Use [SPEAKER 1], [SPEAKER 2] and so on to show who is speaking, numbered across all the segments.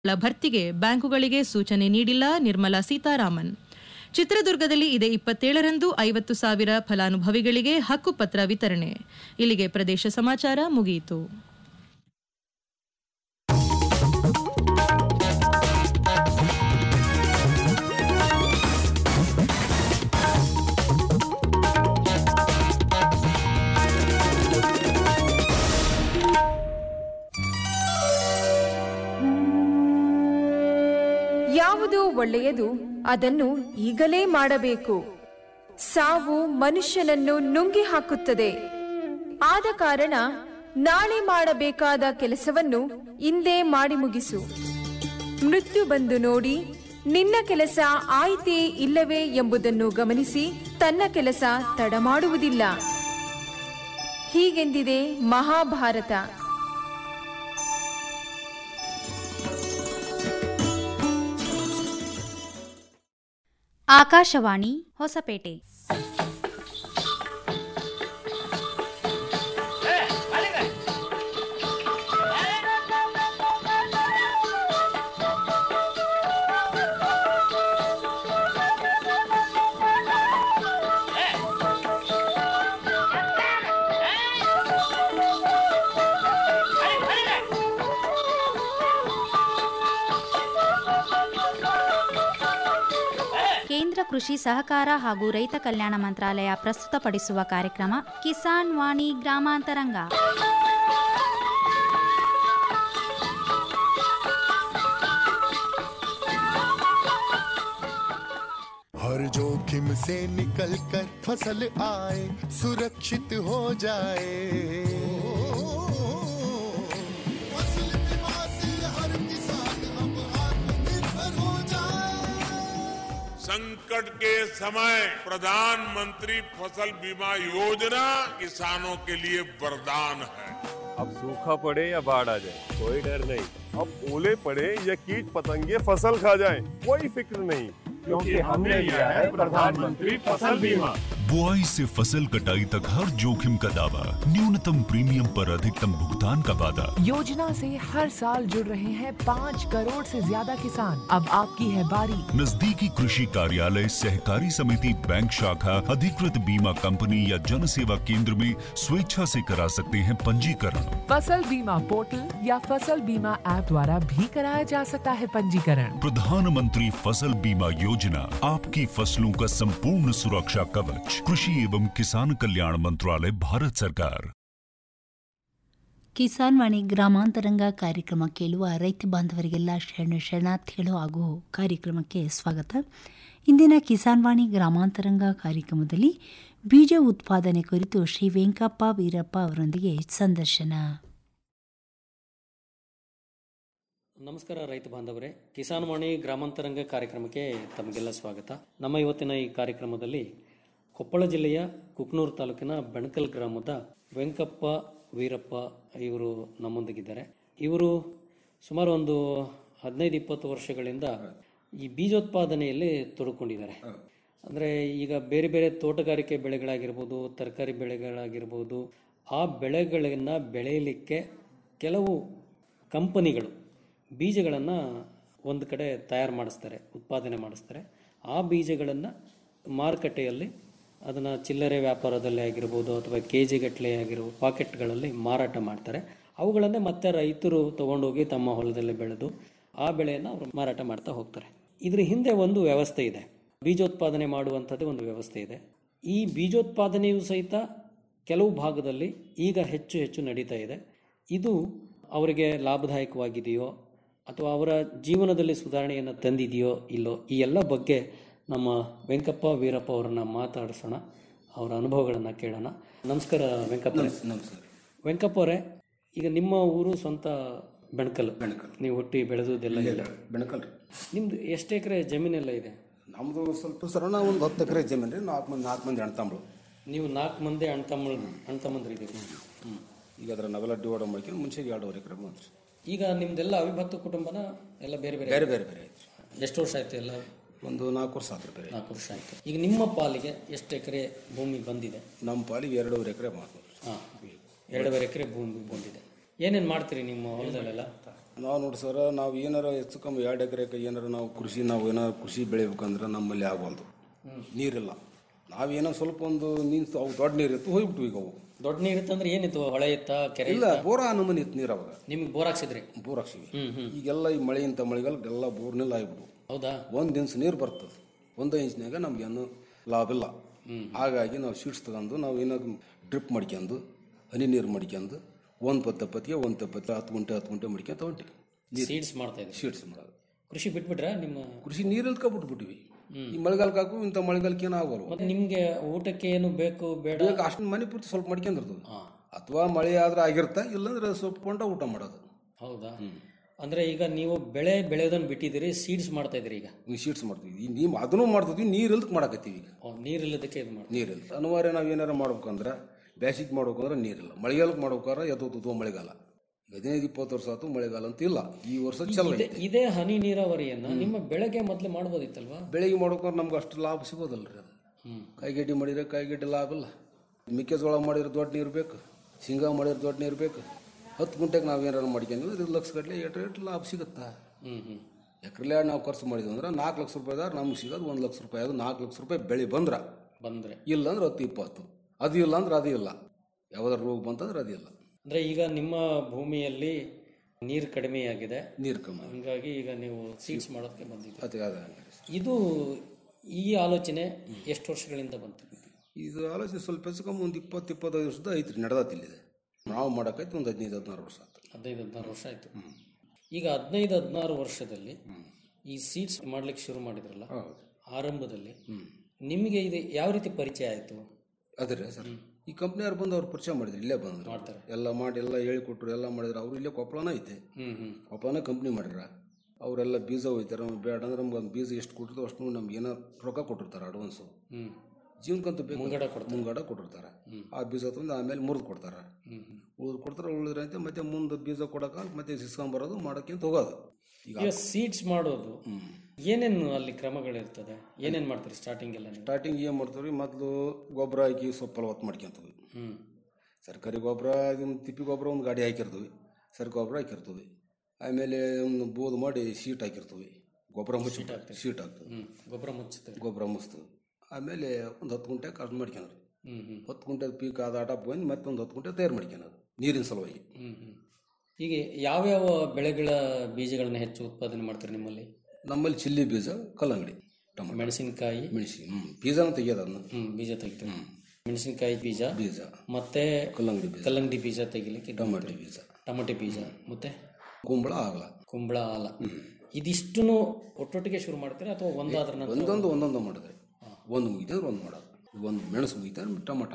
[SPEAKER 1] ಳ ಭರ್ತಿಗೆ ಬ್ಯಾಂಕುಗಳಿಗೆ ಸೂಚನೆ ನೀಡಿಲ್ಲ ನಿರ್ಮಲಾ ಸೀತಾರಾಮನ್ ಚಿತ್ರದುರ್ಗದಲ್ಲಿ ಇದೇ ಇಪ್ಪತ್ತೇಳರಂದು ಐವತ್ತು ಸಾವಿರ ಫಲಾನುಭವಿಗಳಿಗೆ ಹಕ್ಕುಪತ್ರ ವಿತರಣೆ ಇಲ್ಲಿಗೆ ಪ್ರದೇಶ ಸಮಾಚಾರ ಮುಗಿಯಿತು
[SPEAKER 2] ಯಾವುದು ಒಳ್ಳೆಯದು ಅದನ್ನು ಈಗಲೇ ಮಾಡಬೇಕು ಸಾವು ಮನುಷ್ಯನನ್ನು ನುಂಗಿ ಹಾಕುತ್ತದೆ ಆದ ಕಾರಣ ನಾಳೆ ಮಾಡಬೇಕಾದ ಕೆಲಸವನ್ನು ಇಂದೇ ಮಾಡಿ ಮುಗಿಸು ಮೃತ್ಯು ಬಂದು ನೋಡಿ ನಿನ್ನ ಕೆಲಸ ಆಯಿತೇ ಇಲ್ಲವೇ ಎಂಬುದನ್ನು ಗಮನಿಸಿ ತನ್ನ ಕೆಲಸ ತಡ ಮಾಡುವುದಿಲ್ಲ ಹೀಗೆಂದಿದೆ ಮಹಾಭಾರತ
[SPEAKER 3] ಆಕಾಶವಾಣಿ ಹೊಸಪೇಟೆ ಕೇಂದ್ರ ಕೃಷಿ ಸಹಕಾರ ಹಾಗೂ ರೈತ ಕಲ್ಯಾಣ ಮಂತ್ರಾಲಯ ಪ್ರಸ್ತುತಪಡಿಸುವ ಕಾರ್ಯಕ್ರಮ ಕಿಸಾನ್ ವಾಣಿ ಗ್ರಾಮಾಂತರಂಗ
[SPEAKER 4] हर जोखिम से निकल कर फसल आए सुरक्षित हो जाए फसल बीमा से हर किसान अब आत्मनिर्भर हो जाए
[SPEAKER 5] संकट के समय प्रधानमंत्री फसल बीमा योजना किसानों के लिए वरदान है
[SPEAKER 6] अब सूखा पड़े या बाढ़ आ जाए कोई डर नहीं अब ओले पड़े या कीट पतंगे फसल खा जाए कोई फिक्र नहीं क्योंकि हमने लिया है प्रधानमंत्री फसल बीमा
[SPEAKER 7] बुआई से फसल कटाई तक हर जोखिम का दावा न्यूनतम प्रीमियम पर अधिकतम भुगतान का वादा
[SPEAKER 8] योजना से हर साल जुड़ रहे हैं पाँच करोड़ से ज्यादा किसान अब आपकी है बारी
[SPEAKER 7] नजदीकी कृषि कार्यालय सहकारी समिति बैंक शाखा अधिकृत बीमा कंपनी या जन सेवा केंद्र में स्वेच्छा से करा सकते हैं पंजीकरण
[SPEAKER 8] फसल बीमा पोर्टल या फसल बीमा ऐप द्वारा भी कराया जा सकता है पंजीकरण
[SPEAKER 7] प्रधानमंत्री फसल बीमा योजना आपकी फसलों का संपूर्ण सुरक्षा कवच कृषि एवं किसान कल्याण मंत्रालय भारत सरकार
[SPEAKER 9] ಕಿಸಾನ್ ವಾಣಿ ಗ್ರಾಮಾಂತರಂಗ ಕಾರ್ಯಕ್ರಮ ಕೇಳುವ ರೈತ ಬಾಂಧವರಿಗೆಲ್ಲ ಶರಣ ಶರಣಾರ್ಥಿಗಳು ಹಾಗೂ ಕಾರ್ಯಕ್ರಮಕ್ಕೆ ಸ್ವಾಗತ ಇಂದಿನ ಕಿಸಾನ್ ವಾಣಿ ಗ್ರಾಮಾಂತರಂಗ ಕಾರ್ಯಕ್ರಮದಲ್ಲಿ ಬೀಜ ಉತ್ಪಾದನೆ ಕುರಿತು ಶ್ರೀ ವೆಂಕಪ್ಪ ವೀರಪ್ಪ ಅವರೊಂದಿಗೆ ಸಂದರ್ಶನ
[SPEAKER 10] ನಮಸ್ಕಾರ ರೈತ ಬಾಂಧವರೇ ಕಿಸಾನ್ ವಾಣಿ ಗ್ರಾಮಾಂತರಂಗ ಕಾರ್ಯಕ್ರಮಕ್ಕೆ ತಮಗೆಲ್ಲ ಸ್ವಾಗತ ನಮ್ಮ ಇವತ್ತಿನ ಈ ಕಾರ್ಯಕ್ರಮದಲ್ಲಿ ಕೊಪ್ಪಳ ಜಿಲ್ಲೆಯ ಕುಕ್ನೂರು ತಾಲೂಕಿನ ಬೆಣಕಲ್ ಗ್ರಾಮದ ವೆಂಕಪ್ಪ ವೀರಪ್ಪ ಇವರು ನಮ್ಮೊಂದಿಗಿದ್ದಾರೆ ಇವರು ಸುಮಾರು ಒಂದು ಹದಿನೈದು ಇಪ್ಪತ್ತು ವರ್ಷಗಳಿಂದ ಈ ಬೀಜೋತ್ಪಾದನೆಯಲ್ಲಿ ತೊಡಕೊಂಡಿದ್ದಾರೆ ಅಂದರೆ ಈಗ ಬೇರೆ ಬೇರೆ ತೋಟಗಾರಿಕೆ ಬೆಳೆಗಳಾಗಿರ್ಬೋದು ತರಕಾರಿ ಬೆಳೆಗಳಾಗಿರ್ಬೋದು ಆ ಬೆಳೆಗಳನ್ನು ಬೆಳೆಯಲಿಕ್ಕೆ ಕೆಲವು ಕಂಪನಿಗಳು ಬೀಜಗಳನ್ನು ಒಂದು ಕಡೆ ತಯಾರು ಮಾಡಿಸ್ತಾರೆ ಉತ್ಪಾದನೆ ಮಾಡಿಸ್ತಾರೆ ಆ ಬೀಜಗಳನ್ನು ಮಾರುಕಟ್ಟೆಯಲ್ಲಿ ಅದನ್ನು ಚಿಲ್ಲರೆ ವ್ಯಾಪಾರದಲ್ಲಿ ಆಗಿರ್ಬೋದು ಅಥವಾ ಕೆ ಜಿಗಟ್ಟಲೆ ಆಗಿರ್ಬೋದು ಪಾಕೆಟ್ಗಳಲ್ಲಿ ಮಾರಾಟ ಮಾಡ್ತಾರೆ ಅವುಗಳನ್ನೇ ಮತ್ತೆ ರೈತರು ತೊಗೊಂಡೋಗಿ ತಮ್ಮ ಹೊಲದಲ್ಲಿ ಬೆಳೆದು ಆ ಬೆಳೆಯನ್ನು ಅವರು ಮಾರಾಟ ಮಾಡ್ತಾ ಹೋಗ್ತಾರೆ ಇದ್ರ ಹಿಂದೆ ಒಂದು ವ್ಯವಸ್ಥೆ ಇದೆ ಬೀಜೋತ್ಪಾದನೆ ಮಾಡುವಂಥದ್ದೇ ಒಂದು ವ್ಯವಸ್ಥೆ ಇದೆ ಈ ಬೀಜೋತ್ಪಾದನೆಯೂ ಸಹಿತ ಕೆಲವು ಭಾಗದಲ್ಲಿ ಈಗ ಹೆಚ್ಚು ಹೆಚ್ಚು ನಡೀತಾ ಇದೆ ಇದು ಅವರಿಗೆ ಲಾಭದಾಯಕವಾಗಿದೆಯೋ ಅಥವಾ ಅವರ ಜೀವನದಲ್ಲಿ ಸುಧಾರಣೆಯನ್ನು ತಂದಿದೆಯೋ ಇಲ್ಲೋ ಈ ಎಲ್ಲ ಬಗ್ಗೆ ನಮ್ಮ ವೆಂಕಪ್ಪ ವೀರಪ್ಪ ಅವರನ್ನ ಮಾತಾಡಿಸೋಣ ಅವರ ಅನುಭವಗಳನ್ನು ಕೇಳೋಣ ನಮಸ್ಕಾರ ವೆಂಕಪ್ಪ
[SPEAKER 11] ನಮಸ್ಕಾರ
[SPEAKER 10] ವೆಂಕಪ್ಪ ಅವರೇ ಈಗ ನಿಮ್ಮ ಊರು ಸ್ವಂತ ಬೆಣಕಲ್ ನೀವು ಹುಟ್ಟಿ ಬೆಳೆದುದೆಲ್ಲ ಇಲ್ಲ
[SPEAKER 11] ಬೆಣಕಲ್ ರೀ
[SPEAKER 10] ನಿಮ್ದು ಎಷ್ಟು ಎಕರೆ ಜಮೀನೆಲ್ಲ ಇದೆ
[SPEAKER 11] ನಮ್ಮದು ಸ್ವಲ್ಪ ಸರಣ ಒಂದು ಹತ್ತು ಎಕರೆ ಜಮೀನು ರೀ ನಾಲ್ಕು ಮಂದಿ ನಾಲ್ಕು ಮಂದಿ ಅಣ್ಣ ತಮ್ಮಳು
[SPEAKER 10] ನೀವು ನಾಲ್ಕು ಮಂದಿ ಅಣ್ಣ ತಮ್ಮ ಅಣ್ಣ ತಮ್ಮಂದ್ರಿದ್ದೀರಿ ಹ್ಞೂ
[SPEAKER 11] ಈಗ ಅದರ ನಾವೆಲ್ಲ ಡಿವೈಡ್ ಮಾಡ್ಕೊಂಡು ಮುಂಚೆಗೆ ಎರಡೂವರೆ ಎಕರೆ ಬಂದ್ರಿ
[SPEAKER 10] ಈಗ ನಿಮ್ದೆಲ್ಲ ಅವಿಭಕ್ತ ಕುಟುಂಬನ ಎಲ್ಲ ಬೇರೆ ಬೇರೆ
[SPEAKER 11] ಬೇರೆ ಬೇರೆ ಬೇರೆ ಐತ್ರಿ
[SPEAKER 10] ಎಷ್ಟು ವರ್ಷ ಆಯ್ತು ಎಲ್ಲ
[SPEAKER 11] ಒಂದು ನಾಲ್ಕು ವರ್ಷ ಆತ್ರಿ ಬೇರೆ
[SPEAKER 10] ನಾಲ್ಕು ವರ್ಷ ಆಯ್ತು ಈಗ ನಿಮ್ಮ ಪಾಲಿಗೆ ಎಷ್ಟು ಎಕರೆ ಭೂಮಿ ಬಂದಿದೆ
[SPEAKER 11] ನಮ್ಮ ಪಾಲಿಗೆ ಎರಡೂವರೆ ಎಕರೆ ಮಾಡ್ಬೋದು
[SPEAKER 10] ಹಾಂ ಎರಡೂವರೆ ಎಕರೆ ಭೂಮಿ ಬಂದಿದೆ ಏನೇನು ಮಾಡ್ತೀರಿ ನಿಮ್ಮ ಹೊಲದಲ್ಲೆಲ್ಲ
[SPEAKER 11] ನಾವು ನೋಡಿ ಸರ್ ನಾವು ಏನಾರ ಹೆಚ್ಚು ಕಮ್ಮಿ ಎರಡು ಎಕರೆಗೆ ಏನಾರ ನಾವು ಕೃಷಿ ನಾವು ಏನಾರು ಕೃಷಿ ಬೆಳಿಬೇಕಂದ್ರೆ ನಮ್ಮಲ್ಲಿ ಆಗವಲ್ದು ನೀರಿಲ್ಲ ನಾವೇನೋ ಸ್ವಲ್ಪ ಒಂದು ನೀರು ಅವು ದೊಡ್ಡ ನೀರು ಇತ್ತು ಹೋಗ್ಬಿಟ್ಟು ಈಗ ಅವು
[SPEAKER 10] ದೊಡ್ಡ ನೀರು ಇತ್ತಂದ್ರೆ ಏನಿತ್ತು ಹೊಳೆ ಇತ್ತ ಕೆರೆ
[SPEAKER 11] ಇಲ್ಲ ಬೋರ ನಮೂನಿ ಇತ್ತು ನೀರು ಅವಾಗ
[SPEAKER 10] ನಿಮ್ಗೆ ಬೋರ್ ಹಾಕ್ಸಿದ್ರಿ
[SPEAKER 11] ಬೋರ್ ಹಾಕ್ಸಿವಿ ಈಗೆಲ್ಲ ಈ ಮಳೆ ಇಂಥ ಮಳೆಗಾಲ ಎಲ್ಲ ಬೋರ್ನೆಲ್ಲ ಆಗ್ಬಿಡು
[SPEAKER 10] ಹೌದಾ
[SPEAKER 11] ಒಂದು ಇಂಚ್ ನೀರು ಬರ್ತದೆ ಒಂದು ಇಂಚ್ನಾಗ ನಮ್ಗೇನು ಲಾಭ ಇಲ್ಲ ಹಾಗಾಗಿ ನಾವು ಶೀಟ್ಸ್ ತಗೊಂಡು ನಾವು ಏನಾದ್ರು ಡ್ರಿಪ್ ಮಾಡ್ಕೊಂಡು ಹನಿ ನೀರು ಮಾಡ್ಕೊಂಡು ಒಂದು ಪತ್ತ ಪತ್ತಿಗೆ ಒಂದು ತಪ್ಪತ್ತಿಗೆ ಹತ್ತು ಗುಂಟೆ ಹತ್ತು ಗುಂಟೆ ಮಾಡ್ಕೊಂಡು ತಗೊಂಡು
[SPEAKER 10] ಸೀಡ್ಸ್ ಮಾಡ್ತಾ ಇದ್ರಿ
[SPEAKER 11] ಶೀಟ್ಸ್ ಮಾಡೋದು
[SPEAKER 10] ಕೃಷಿ ಬಿಟ್ಬಿಟ್ರ ನಿಮ್ಮ
[SPEAKER 11] ಕೃಷಿ ನೀರಲ್ಲಿ ಬಿಟ್ಬಿಟ್ಟಿವಿ ಈ ಮಳೆಗಾಲಕ್ಕೆ ಹಾಕು ಇಂಥ ಮಳೆಗಾಲಕ್ಕೆ ಏನು ಆಗೋಲ್ಲ
[SPEAKER 10] ಮತ್ತೆ ನಿಮ್ಗೆ ಊಟಕ್ಕೆ ಏನು ಬೇಕು ಬೇಡ
[SPEAKER 11] ಬೇಕು ಅಷ್ಟು ಮನೆ ಪೂರ್ತಿ ಸ್ವಲ್ಪ ಮಾಡ್ಕೊಂಡಿರ್ತದೆ ಅಥವಾ ಮಳೆ ಆದ್ರೆ ಆಗಿರ್ತಾ ಇಲ್ಲಾಂದ್ರೆ ಸ್ವಲ್ಪ ಕೊಂಡ ಊಟ ಮಾಡೋದು
[SPEAKER 10] ಹೌದಾ ಅಂದ್ರೆ ಈಗ ನೀವು ಬೆಳೆ ಬೆಳೆಯೋದನ್ನ ಬಿಟ್ಟಿದ್ದೀರಿ ಸೀಡ್ಸ್ ಮಾಡ್ತಾ ಇದ್ರಿ ಈಗ
[SPEAKER 11] ಈ ಶೀಟ್ಸ್ ಮಾಡ್ತೀವಿ ಈ ನೀವು ಅದನ್ನು ಮಾಡ್ತಿದ್ವಿ ನೀರು ಇಲ್ದಕ್ಕೆ ಮಾಡಕತ್ತೀವಿ ಈಗ
[SPEAKER 10] ಓ, ನೀರಿಲ್ಲದಕ್ಕೆ ಇದು ಮಾಡ್ತೀವಿ
[SPEAKER 11] ನೀರಿಲ್ಲ ಅನಿವಾರ್ಯ ನಾವು ಏನಾರ ಮಾಡ್ಬೇಕಂದ್ರೆ ಬೇಸಿಗೆ ಮಾಡ್ಬೇಕಂದ್ರೆ ನೀರಿಲ್ಲ ಮಳೆಗಾಲಕ್ಕೆ ಮಾಡ್ಬೇಕಾದ್ರೆ ಎದ್ದು ಮಳೆಗಾಲ ಹದಿನೈದು ಇಪ್ಪತ್ತು ವರ್ಷ ಆಯ್ತು ಮಳೆಗಾಲ ಅಂತ ಇಲ್ಲ ಈ ವರ್ಷ ಚಲ
[SPEAKER 10] ಇದೇ- ಇದೇ ಹನಿ ನೀರಾವರಿಯನ್ನ ನಿಮ್ಮ ಬೆಳೆಗೆ ಮೊದಲು ಮಾಡ್ಬೋದಿತ್ತಲ್ವಾ
[SPEAKER 11] ಬೆಳಿಗ್ಗೆ ಮಾಡ್ಬೇಕಾದ್ರೆ ನಮ್ಗೆ ಅಷ್ಟು ಲಾಭ ಸಿಗೋದಲ್ರಿ ಅದು ಕಾಯಿಗೆಡ್ಡೆ ಮಾಡಿದ್ರೆ ಕಾಯಿಗೆಡ್ಡೆ ಲಾಭ ಇಲ್ಲ ಮೆಕ್ಕೆಜೋಳ ಮಾಡಿದ್ರೆ ದೊಡ್ಡ ನೀರು ಬೇಕು ಶೇಂಗಾ ಮಾಡಿದ್ರೆ ದೊಡ್ಡ ನೀರು ಬೇಕು ಹತ್ತು ಗುಂಟೆಗೆ ನಾವು ಏನಾರು ಮಾಡ್ಕೊಂಡ್ವಿ ಇದು ಲಕ್ಷ ಗಟ್ಟಲೆ ಎಷ್ಟು ಎಷ್ಟು ಲಾಭ ಸಿಗುತ್ತಾ
[SPEAKER 10] ಹ್ಮ್ ಹ್ಮ್
[SPEAKER 11] ಎಕರೆಲೆ ನಾವು ಖರ್ಚು ಮಾಡಿದ್ವಿ ಅಂದ್ರೆ ನಾಲ್ಕು ಲಕ್ಷ ರೂಪಾಯಿದಾರ ನಮ್ಗೆ ಸಿಗೋದು ಒಂದು ಲಕ್ಷ ರೂಪಾಯಿ ಅದು ನಾಲ್ಕು ಲಕ್ಷ ರೂಪಾಯಿ ಬೆಳೆ ಬಂದ್ರೆ
[SPEAKER 10] ಬಂದ್ರೆ
[SPEAKER 11] ಇಲ್ಲ ಅಂದ್ರೆ ಹತ್ತು ಇಪ್ಪತ್ತು ಅದು ಇಲ್ಲ ಅಂದ್ರೆ ಅದು ಇಲ್ಲ ಯಾವ್ದಾರು ರೋಗ ಬಂತಂದ್ರೆ ಅದು ಇಲ್ಲ
[SPEAKER 10] ಅಂದ್ರೆ ಈಗ ನಿಮ್ಮ ಭೂಮಿಯಲ್ಲಿ ನೀರು ಕಡಿಮೆಯಾಗಿದೆ
[SPEAKER 11] ನೀರು ಕಮ್ಮಿ
[SPEAKER 10] ಹಂಗಾಗಿ ಈಗ ನೀವು ಸೀಡ್ಸ್ ಮಾಡೋದಕ್ಕೆ ಬಂದಿದ್ದೀರಿ
[SPEAKER 11] ಅದು ಅದು ಹಂಗೆ
[SPEAKER 10] ಇದು ಈ ಆಲೋಚನೆ ಎಷ್ಟು ವರ್ಷಗಳಿಂದ ಬಂತು
[SPEAKER 11] ಇದು ಆಲೋಚನೆ ಸ್ವಲ್ಪ ಹೆಚ್ಚು ಕಮ್ಮಿ ಒಂದು ಇಪ್ಪತ್ತು ಇಪ್ಪತ್ತೈದು ವರ್ಷದ ಐತ್ರಿ ನಡೆದತ್ತು ಇಲ್ಲಿದೆ ನಾವು ಮಾಡೋಕೈತಿ ಒಂದು ಹದಿನೈದು ಹದಿನಾರು ವರ್ಷ ಆಯ್ತು
[SPEAKER 10] ಹದಿನೈದು ಹದಿನಾರು ವರ್ಷ ಆಯ್ತು ಈಗ ಹದಿನೈದು ಹದಿನಾರು ವರ್ಷದಲ್ಲಿ ಈ ಸೀಡ್ಸ್ ಮಾಡ್ಲಿಕ್ಕೆ ಶುರು ಮಾಡಿದ್ರಲ್ಲ ಆರಂಭದಲ್ಲಿ ನಿಮಗೆ ಇದು ಯಾವ ರೀತಿ ಪರಿಚಯ ಆಯ್ತು
[SPEAKER 11] ಅದೇ ಸರ್ ಈ ಕಂಪ್ನಿಯವ್ರು ಬಂದು ಅವ್ರು ಪರಿಚಯ ಮಾಡಿದ್ರು ಇಲ್ಲೇ ಬಂದ್ರು
[SPEAKER 10] ಮಾಡ್ತಾರೆ.
[SPEAKER 11] ಎಲ್ಲ ಮಾಡಿ ಎಲ್ಲ ಹೇಳಿಕೊಟ್ರು ಎಲ್ಲ ಮಾಡಿದ್ರು ಅವ್ರು ಇಲ್ಲೇ ಕೊಪ್ಪಳನ ಐತೆ
[SPEAKER 10] ಹ್ಮ್ ಹ್ಮ್
[SPEAKER 11] ಕೊಪ್ಪಳನ ಕಂಪ್ನಿ ಮಾಡ್ಯಾರ ಅವರೆಲ್ಲ ಬೀಜ ಹೋಯ್ತಾರೆ ಅವ್ರು ಬೇಡ ಅಂದ್ರೆ ನಮ್ಗೆ ಒಂದು ಬೀಜ ಎಷ್ಟು ಕೊಟ್ಟಿರ್ತೋ ಅಷ್ಟು ನಮ್ಗೆ ಏನೋ ರೊಕ್ಕ ಕೊಟ್ಟಿರ್ತಾರೆ ಅಡ್ವಾನ್ಸು
[SPEAKER 10] ಹ್ಮ್
[SPEAKER 11] ಜೀವನಕ್ಕಂತೂ ಬೇಕು
[SPEAKER 10] ಮುಂಗಡ ಕೊಡ್ತಾರೆ.
[SPEAKER 11] ಮುಂಗಡ ಕೊಟ್ಟಿರ್ತಾರೆ ಆ ಬೀಜ ತಂದು ಆಮೇಲೆ ಮುರಿದು ಕೊಡ್ತಾರೆ
[SPEAKER 10] ಹ್ಮ್ ಹ್ಮ್.
[SPEAKER 11] ಉಳಿದು ಕೊಡ್ತಾರೆ ಉಳಿದ್ರಂತೆ ಮತ್ತೆ ಮುಂದೆ ಬೀಜ ಕೊಡಕ ಮತ್ತೆ ಸಿಸ್ಕೊಂಬರೋದು ಮಾಡೋಕ್ಕಿಂತ ಹೋಗೋದು ಈಗ
[SPEAKER 10] ಈಗ ಸೀಡ್ಸ್ ಮಾಡೋದು ಏನೇನು ಅಲ್ಲಿ ಕ್ರಮಗಳಿರ್ತದೆ ಏನೇನ್ ಮಾಡ್ತೀರಿ ಸ್ಟಾರ್ಟಿಂಗ್ ಎಲ್ಲ ನೀವು
[SPEAKER 11] ಸ್ಟಾರ್ಟಿಂಗ್ ಏನು ಮಾಡ್ತೀವಿ ಮೊದಲು ಗೊಬ್ಬರ ಹಾಕಿ ಸ್ವಲ್ಪ ಫಲವತ್ತು ಮಾಡ್ಕೊಂತೀವಿ
[SPEAKER 10] ಹ್ಮ್
[SPEAKER 11] ಸರ್ಕಾರಿ ಗೊಬ್ಬರ ಇದನ್ನ ತಿಪ್ಪಿ ಗೊಬ್ಬರ ಒಂದು ಗಾಡಿ ಹಾಕಿರ್ತೀವಿ ಸರಿ ಗೊಬ್ಬರ ಹಾಕಿರ್ತೀವಿ ಆಮೇಲೆ ಒಂದು ಬೋದು ಮಾಡಿ ಶೀಟ್ ಹಾಕಿರ್ತೀವಿ ಗೊಬ್ಬರ ಮುಚ್ಚಿ ಶೀಟ್ ಹಾಕ್ತೀವಿ
[SPEAKER 10] ಹ್ಮ್ ಗೊಬ್ಬರ ಮುಚ್ಚುತ್ತೆ
[SPEAKER 11] ಗೊಬ್ಬರ ಮುಚ್ತೀವಿ ಆಮೇಲೆ ಒಂದು ಹತ್ತು ಗುಂಟೆ ಕಟ್ ಮಾಡ್ಕೊಳೋದು
[SPEAKER 10] ಹ್ಮ್ ಹ್ಮ್
[SPEAKER 11] ಹತ್ತು ಗುಂಟೆ ಪೀಕ್ ಆದ ಆಟ ಬಂದು ಮತ್ತೆ ಒಂದು ಹತ್ತು ಗುಂಟೆ ತಯಾರು ಮಾಡ್ಕೊಳೋದು ನೀರಿನ ಸಲುವಾಗಿ
[SPEAKER 10] ಹ್ಮ್ ಹ್ಮ್ ಈಗ ಯಾವ್ಯಾವ ಬೆಳೆಗಳ ಬೀಜಗಳನ್ನ ಹೆಚ್ಚು ಉತ್ಪಾದನೆ ಮಾಡ್ತಾರೆ ನಿಮ್ಮಲ್ಲಿ
[SPEAKER 11] ನಮ್ಮಲ್ಲಿ ಚಿಲ್ಲಿ ಬೀಜ ಕಲ್ಲಂಗಡಿ ಟೊಮೆಟೊ
[SPEAKER 10] ಮೆಣಸಿನಕಾಯಿ
[SPEAKER 11] ಮೆಣಸಿ ಹ್ಞೂ ಬೀಜನ ತೆಗಿಯೋದು ಅದನ್ನ
[SPEAKER 10] ಹ್ಮ್ ಬೀಜ ತೆಗಿತೀವಿ ಮೆಣಸಿನಕಾಯಿ ಬೀಜ
[SPEAKER 11] ಬೀಜ
[SPEAKER 10] ಮತ್ತೆ
[SPEAKER 11] ಕಲ್ಲಂಗಡಿ ಬೀಜ
[SPEAKER 10] ಕಲ್ಲಂಗಡಿ ಬೀಜ ತೆಗಿಲಿಕ್ಕೆ ಇದು
[SPEAKER 11] ಟೊಮೆಟೊ ಬೀಜ
[SPEAKER 10] ಟೊಮೆಟೊ ಬೀಜ ಮತ್ತೆ
[SPEAKER 11] ಕುಂಬಳ ಆಗಲ
[SPEAKER 10] ಕುಂಬಳ ಆಲ ಇದಿಷ್ಟನ್ನು ಒಟ್ಟೊಟ್ಟಿಗೆ ಶುರು ಮಾಡ್ತೀರಾ ಅಥವಾ ಒಂದಾದ್ರ ನಂತರ
[SPEAKER 11] ಒಂದೊಂದು ಒಂದೊಂದು ಮಾಡಿದ್ರೆ ಒಂದು ಮುಗಿದ್ರೆ ಒಂದು ಮಾಡೋದು ಒಂದು ಮೆಣಸು ಮುಗಿತಾರೆ ಟೊಮಟ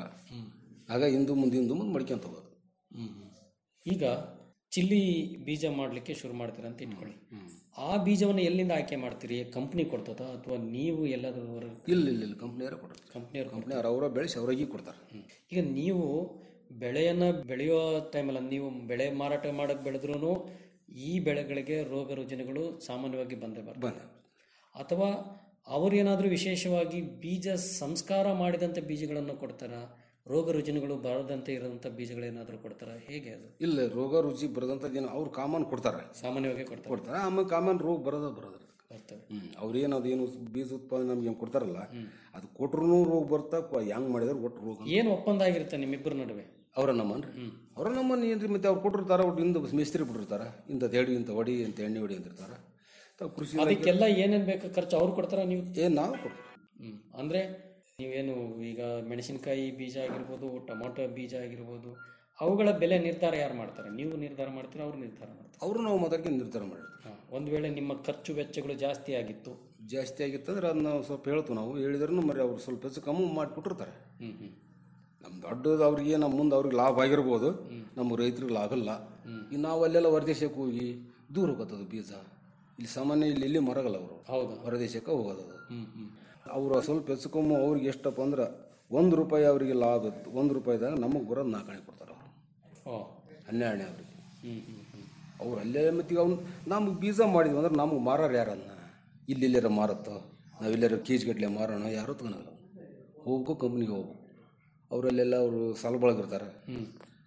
[SPEAKER 11] ಆಗ ಹಿಂದು ಮುಂದೆ ಹಿಂದು ಮುಂದೆ ಮಡ್ಕೊಂತ ಹೋಗೋದು
[SPEAKER 10] ಹ್ಮ್ ಹ್ಮ್. ಈಗ ಚಿಲ್ಲಿ ಬೀಜ ಮಾಡಲಿಕ್ಕೆ ಶುರು ಮಾಡ್ತೀರಾ ಅಂತ ಇಟ್ಕೊಳ್ಳಿ ಆ ಬೀಜವನ್ನು ಎಲ್ಲಿಂದ ಆಯ್ಕೆ ಮಾಡ್ತೀರಿ ಕಂಪ್ನಿ ಕೊಡ್ತದ ಅಥವಾ ನೀವು ಎಲ್ಲಾದ್ರೂ
[SPEAKER 11] ಇಲ್ಲ ಇಲ್ಲ ಇಲ್ಲ ಕಂಪ್ನಿಯವರೇ ಕೊಡ್ತಾರೆ
[SPEAKER 10] ಕಂಪ್ನಿಯವ್ರು
[SPEAKER 11] ಕಂಪ್ನಿಯವ್ರು ಅವರ ಬೆಳೆಸಿ ಅವರಾಗಿ ಕೊಡ್ತಾರೆ
[SPEAKER 10] ಈಗ ನೀವು ಬೆಳೆಯನ್ನ ಬೆಳೆಯೋ ಟೈಮಲ್ಲಿ ನೀವು ಬೆಳೆ ಮಾರಾಟ ಮಾಡಕ್ ಬೆಳೆದ್ರೂ ಈ ಬೆಳೆಗಳಿಗೆ ರೋಗ ರುಜಿನಗಳು ಸಾಮಾನ್ಯವಾಗಿ ಬಂದೇ ಬರ್ತವೆ
[SPEAKER 11] ಬಂದೆ
[SPEAKER 10] ಅಥವಾ ಅವರೇನಾದರೂ ವಿಶೇಷವಾಗಿ ಬೀಜ ಸಂಸ್ಕಾರ ಮಾಡಿದಂಥ ಬೀಜಗಳನ್ನು ಕೊಡ್ತಾರ ರೋಗ ರುಜಿನಗಳು ಬರದಂತೆ ಇರೋದಂಥ ಬೀಜಗಳೇನಾದರೂ ಕೊಡ್ತಾರ ಹೇಗೆ ಅದು
[SPEAKER 11] ಇಲ್ಲ ರೋಗ ರುಚಿ ಬರದಂಥದ್ದು ಏನು ಅವ್ರು ಕಾಮನ್ ಕೊಡ್ತಾರೆ
[SPEAKER 10] ಸಾಮಾನ್ಯವಾಗಿ ಕೊಡ್ತಾರೆ
[SPEAKER 11] ಕೊಡ್ತಾರೆ ಆಮೇಲೆ ಕಾಮನ್ ರೋಗ ಬರೋದ ಬರೋದು
[SPEAKER 10] ಬರ್ತವೆ
[SPEAKER 11] ಹ್ಞೂ ಅವ್ರೇನು ಅದೇನು ಬೀಜ ಉತ್ಪಾದನೆ ನಮ್ಗೆ ಏನು ಕೊಡ್ತಾರಲ್ಲ ಅದು ಕೊಟ್ರು ರೋಗ ಬರ್ತಾ ಕ- ಹೆಂಗ್ ಮಾಡಿದ್ರೆ ಒಟ್ಟು ರೋಗ
[SPEAKER 10] ಏನು ಒಪ್ಪಂದ ಆಗಿರುತ್ತೆ ನಿಮ್ಮಿಬ್ಬರ ನಡುವೆ
[SPEAKER 11] ಅವರ ನಮ್ಮನ್ರಿ ಅವರ ನಮ್ಮನ್ನ ಏನ್ರಿ ಮತ್ತೆ ಅವ್ರು ಕೊಟ್ಟಿರ್ತಾರ ಒಟ್ಟು ಹಿಂದೆ ಮಿಸ್ತ್ರಿ ಬಿಟ್ಟಿರ್ತಾರ ಇಂಥದ್ದು ಹೇಳಿ ಇಂಥ ಹೊಡಿ ಇಂಥ ಎಣ್ಣೆ ಹೊಡಿ ಅಂತಿರ್ತಾರ ತಾವು ಕೃಷಿ
[SPEAKER 10] ಅದಕ್ಕೆಲ್ಲ ಏನೇನ್ ಬೇಕು ಖರ್ಚು ಅವ್ರು ಕೊಡ್ತಾರ ನೀವು
[SPEAKER 11] ಏನು ನಾವು ಕೊಡ್ತೀವಿ
[SPEAKER 10] ಹ್ಮ್ ಅಂದ್ರೆ ನೀವೇನು ಈಗ ಮೆಣಸಿನಕಾಯಿ ಬೀಜ ಆಗಿರ್ಬೋದು ಟೊಮೊಟೊ ಬೀಜ ಆಗಿರ್ಬೋದು ಅವುಗಳ ಬೆಲೆ ನಿರ್ಧಾರ ಯಾರು ಮಾಡ್ತಾರೆ ನೀವು ನಿರ್ಧಾರ ಮಾಡ್ತೀರಾ ಅವ್ರು ನಿರ್ಧಾರ ಮಾಡ್ತಾರೆ
[SPEAKER 11] ಅವರು ನಾವು ಮಾತಾಡ್ಕೊಂಡು ನಿರ್ಧಾರ ಮಾಡಿರ್ತೀವಿ
[SPEAKER 10] ಹಾ. ಒಂದ್ ವೇಳೆ ನಿಮ್ಮ ಖರ್ಚು ವೆಚ್ಚಗಳು ಜಾಸ್ತಿ ಆಗಿತ್ತು
[SPEAKER 11] ಜಾಸ್ತಿ ಆಗಿತ್ತಂದ್ರೆ ಅದನ್ನ ಸ್ವಲ್ಪ ಹೇಳ್ತೀವಿ ನಾವು ಹೇಳಿದ್ರೂ ಮರಿ ಅವ್ರು ಸ್ವಲ್ಪ ಹೆಚ್ಚು ಕಮ್ಮಿ ಮಾಡಿಬಿಟ್ಟಿರ್ತಾರೆ
[SPEAKER 10] ಹ್ಮ್ ಹ್ಮ್
[SPEAKER 11] ನಮ್ಮ ದೊಡ್ಡದು ಅವ್ರಿಗೆ ನಮ್ಮ ಮುಂದೆ ಅವ್ರಿಗೆ ಲಾಭ ಆಗಿರ್ಬೋದು ನಮ್ಮ ರೈತರಿಗೆ ಲಾಭ ಇಲ್ಲ ಈಗ ನಾವು ಅಲ್ಲೆಲ್ಲ ಹೊರದೇಶಕ್ಕೆ ಹೋಗಿ ದೂರ ಹೋಗತ್ತದು ಬೀಜ ಇಲ್ಲಿ ಸಾಮಾನ್ಯ ಇಲ್ಲಿ ಇಲ್ಲಿ ಮರಗಲ್ಲ ಅವರು
[SPEAKER 10] ಹೌದಾ
[SPEAKER 11] ಹೊರದೇಶಕ್ಕೆ ಹೋಗೋದು ಅದು
[SPEAKER 10] ಹ್ಮ್ ಹ್ಮ್
[SPEAKER 11] ಅವರು ಸ್ವಲ್ಪ ಹೆಚ್ಚು ಕಮ್ಮಿ ಅವ್ರಿಗೆ ಎಷ್ಟಪ್ಪ ಅಂದ್ರೆ ಒಂದು ರೂಪಾಯಿ ಅವರಿಗೆ ಲಾಭ ಇತ್ತು ಒಂದು ರೂಪಾಯಿದಾಗ ನಮಗೆ ಬರೋದು ನಾಲ್ಕಣೆ ಕೊಡ್ತಾರೆ ಅವರು
[SPEAKER 10] ಓ
[SPEAKER 11] ಹನ್ನೆರಡನೇ ಅವ್ರಿಗೆ
[SPEAKER 10] ಹ್ಮ್ ಹ್ಮ್ ಹ್ಮ್
[SPEAKER 11] ಅವ್ರು ಅಲ್ಲೇ ಮತ್ತೆ ಈಗ ಅವ್ನು ನಮ್ಗೆ ಬೀಜ ಮಾಡಿದ್ವಿ ಅಂದ್ರೆ ನಮ್ಗೆ ಮಾರಾರ ಯಾರನ್ನ ಇಲ್ಲಿ ಇಲ್ಲಾರ ಮಾರತ್ತೋ ನಾವು ಎಲ್ಲಾರ ಕೆ ಜಿ ಗಟ್ಟಲೆ ಮಾರೋಣ ಯಾರೂ ತಗೊಳಲ್ಲ ಹೋಗ್ಬೇಕು ಕಂಪ್ನಿಗೆ ಹೋಗ್ಬೇಕು ಅವರಲ್ಲೆಲ್ಲ ಅವರು ಸಾಲ ಬಳಗಿರ್ತಾರೆ